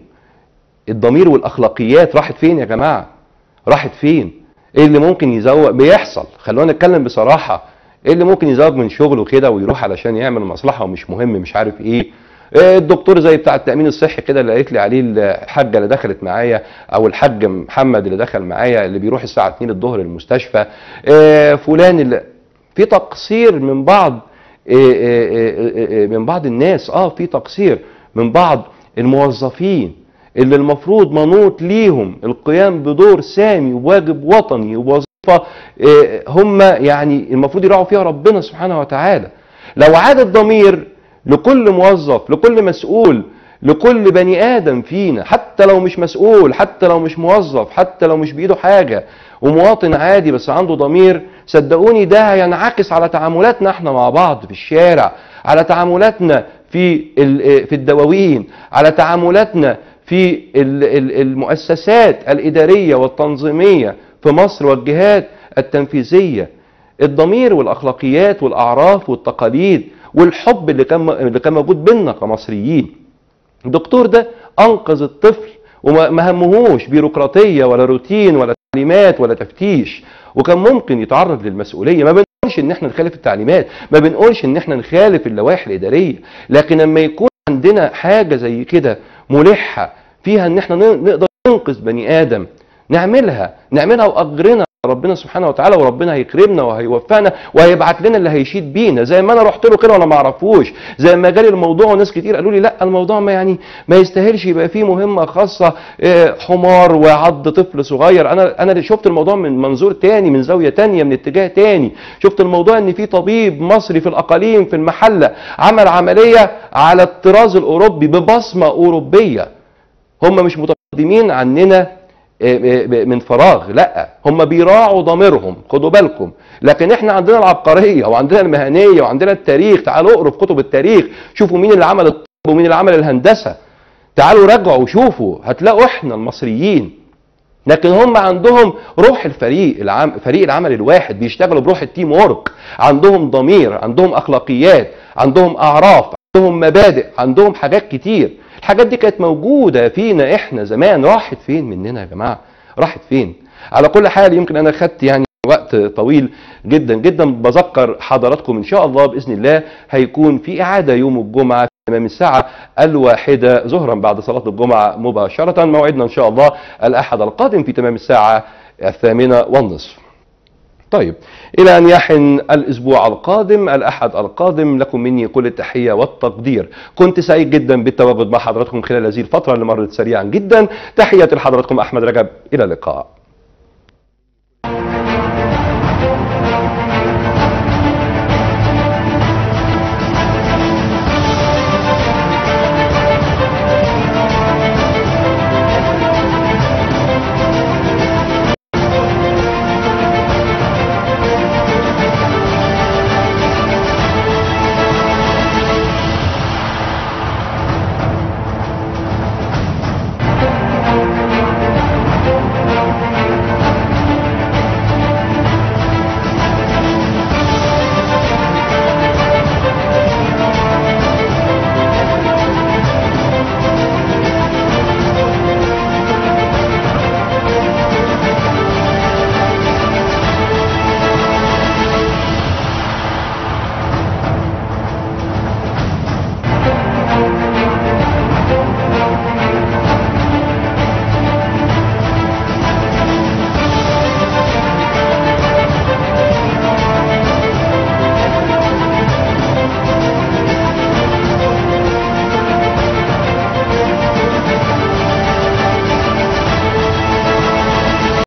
الضمير والاخلاقيات راحت فين يا جماعه راحت فين ايه اللي ممكن يزوق بيحصل خلونا نتكلم بصراحه ايه اللي ممكن يزوق من شغله كده ويروح علشان يعمل مصلحه ومش مهم مش عارف ايه إيه الدكتور زي بتاع التامين الصحي كده اللي قالت لي عليه الحاجه اللي دخلت معايا او الحاج محمد اللي دخل معايا اللي بيروح الساعه 2 الظهر المستشفى إيه فلان اللي في تقصير من بعض إيه إيه إيه إيه من بعض الناس اه في تقصير من بعض الموظفين اللي المفروض منوط ليهم القيام بدور سامي وواجب وطني ووظيفه إيه هم يعني المفروض يراعوا فيها ربنا سبحانه وتعالى لو عاد الضمير لكل موظف لكل مسؤول لكل بني ادم فينا حتى لو مش مسؤول حتى لو مش موظف حتى لو مش بايده حاجه ومواطن عادي بس عنده ضمير صدقوني ده هينعكس على تعاملاتنا احنا مع بعض في الشارع على تعاملاتنا في ال- في الدواوين على تعاملاتنا في ال- ال- المؤسسات الاداريه والتنظيميه في مصر والجهات التنفيذيه الضمير والاخلاقيات والاعراف والتقاليد والحب اللي كان اللي كان موجود بينا كمصريين الدكتور ده انقذ الطفل وما ما همهوش بيروقراطيه ولا روتين ولا تعليمات ولا تفتيش وكان ممكن يتعرض للمسؤوليه ما بنقولش ان احنا نخالف التعليمات ما بنقولش ان احنا نخالف اللوائح الاداريه لكن لما يكون عندنا حاجه زي كده ملحه فيها ان احنا ن- نقدر ننقذ بني ادم نعملها نعملها واجرنا ربنا سبحانه وتعالى وربنا هيكرمنا وهيوفقنا وهيبعت لنا اللي هيشيد بينا زي ما انا رحت له كده وانا ما اعرفوش زي ما جالي الموضوع وناس كتير قالوا لي لا الموضوع ما يعني ما يستاهلش يبقى فيه مهمه خاصه آه، حمار وعض طفل صغير انا انا شفت الموضوع من منظور تاني من زاويه تانيه من اتجاه تاني شفت الموضوع ان في طبيب مصري في الاقاليم في المحله عمل عمليه على الطراز الاوروبي ببصمه اوروبيه هم مش متقدمين عننا آه، آه، من فراغ لا هم بيراعوا ضميرهم خدوا بالكم لكن احنا عندنا العبقريه وعندنا المهنيه وعندنا التاريخ تعالوا اقروا في كتب التاريخ شوفوا مين اللي عمل الطب ومين اللي عمل الهندسه تعالوا راجعوا وشوفوا هتلاقوا احنا المصريين لكن هم عندهم روح الفريق العام فريق العمل الواحد بيشتغلوا بروح التيم وورك عندهم ضمير عندهم اخلاقيات عندهم اعراف عندهم مبادئ عندهم حاجات كتير الحاجات دي كانت موجوده فينا احنا زمان راحت فين مننا يا جماعه راحت فين على كل حال يمكن انا خدت يعني وقت طويل جدا جدا بذكر حضراتكم ان شاء الله باذن الله هيكون في اعاده يوم الجمعه في تمام الساعه الواحده ظهرا بعد صلاه الجمعه مباشره موعدنا ان شاء الله الاحد القادم في تمام الساعه الثامنه والنصف طيب إلى أن يحن الأسبوع القادم الأحد القادم لكم مني كل التحية والتقدير كنت سعيد جدا بالتواجد مع حضراتكم خلال هذه الفترة اللي مرت سريعا جدا تحياتي لحضراتكم أحمد رجب إلى اللقاء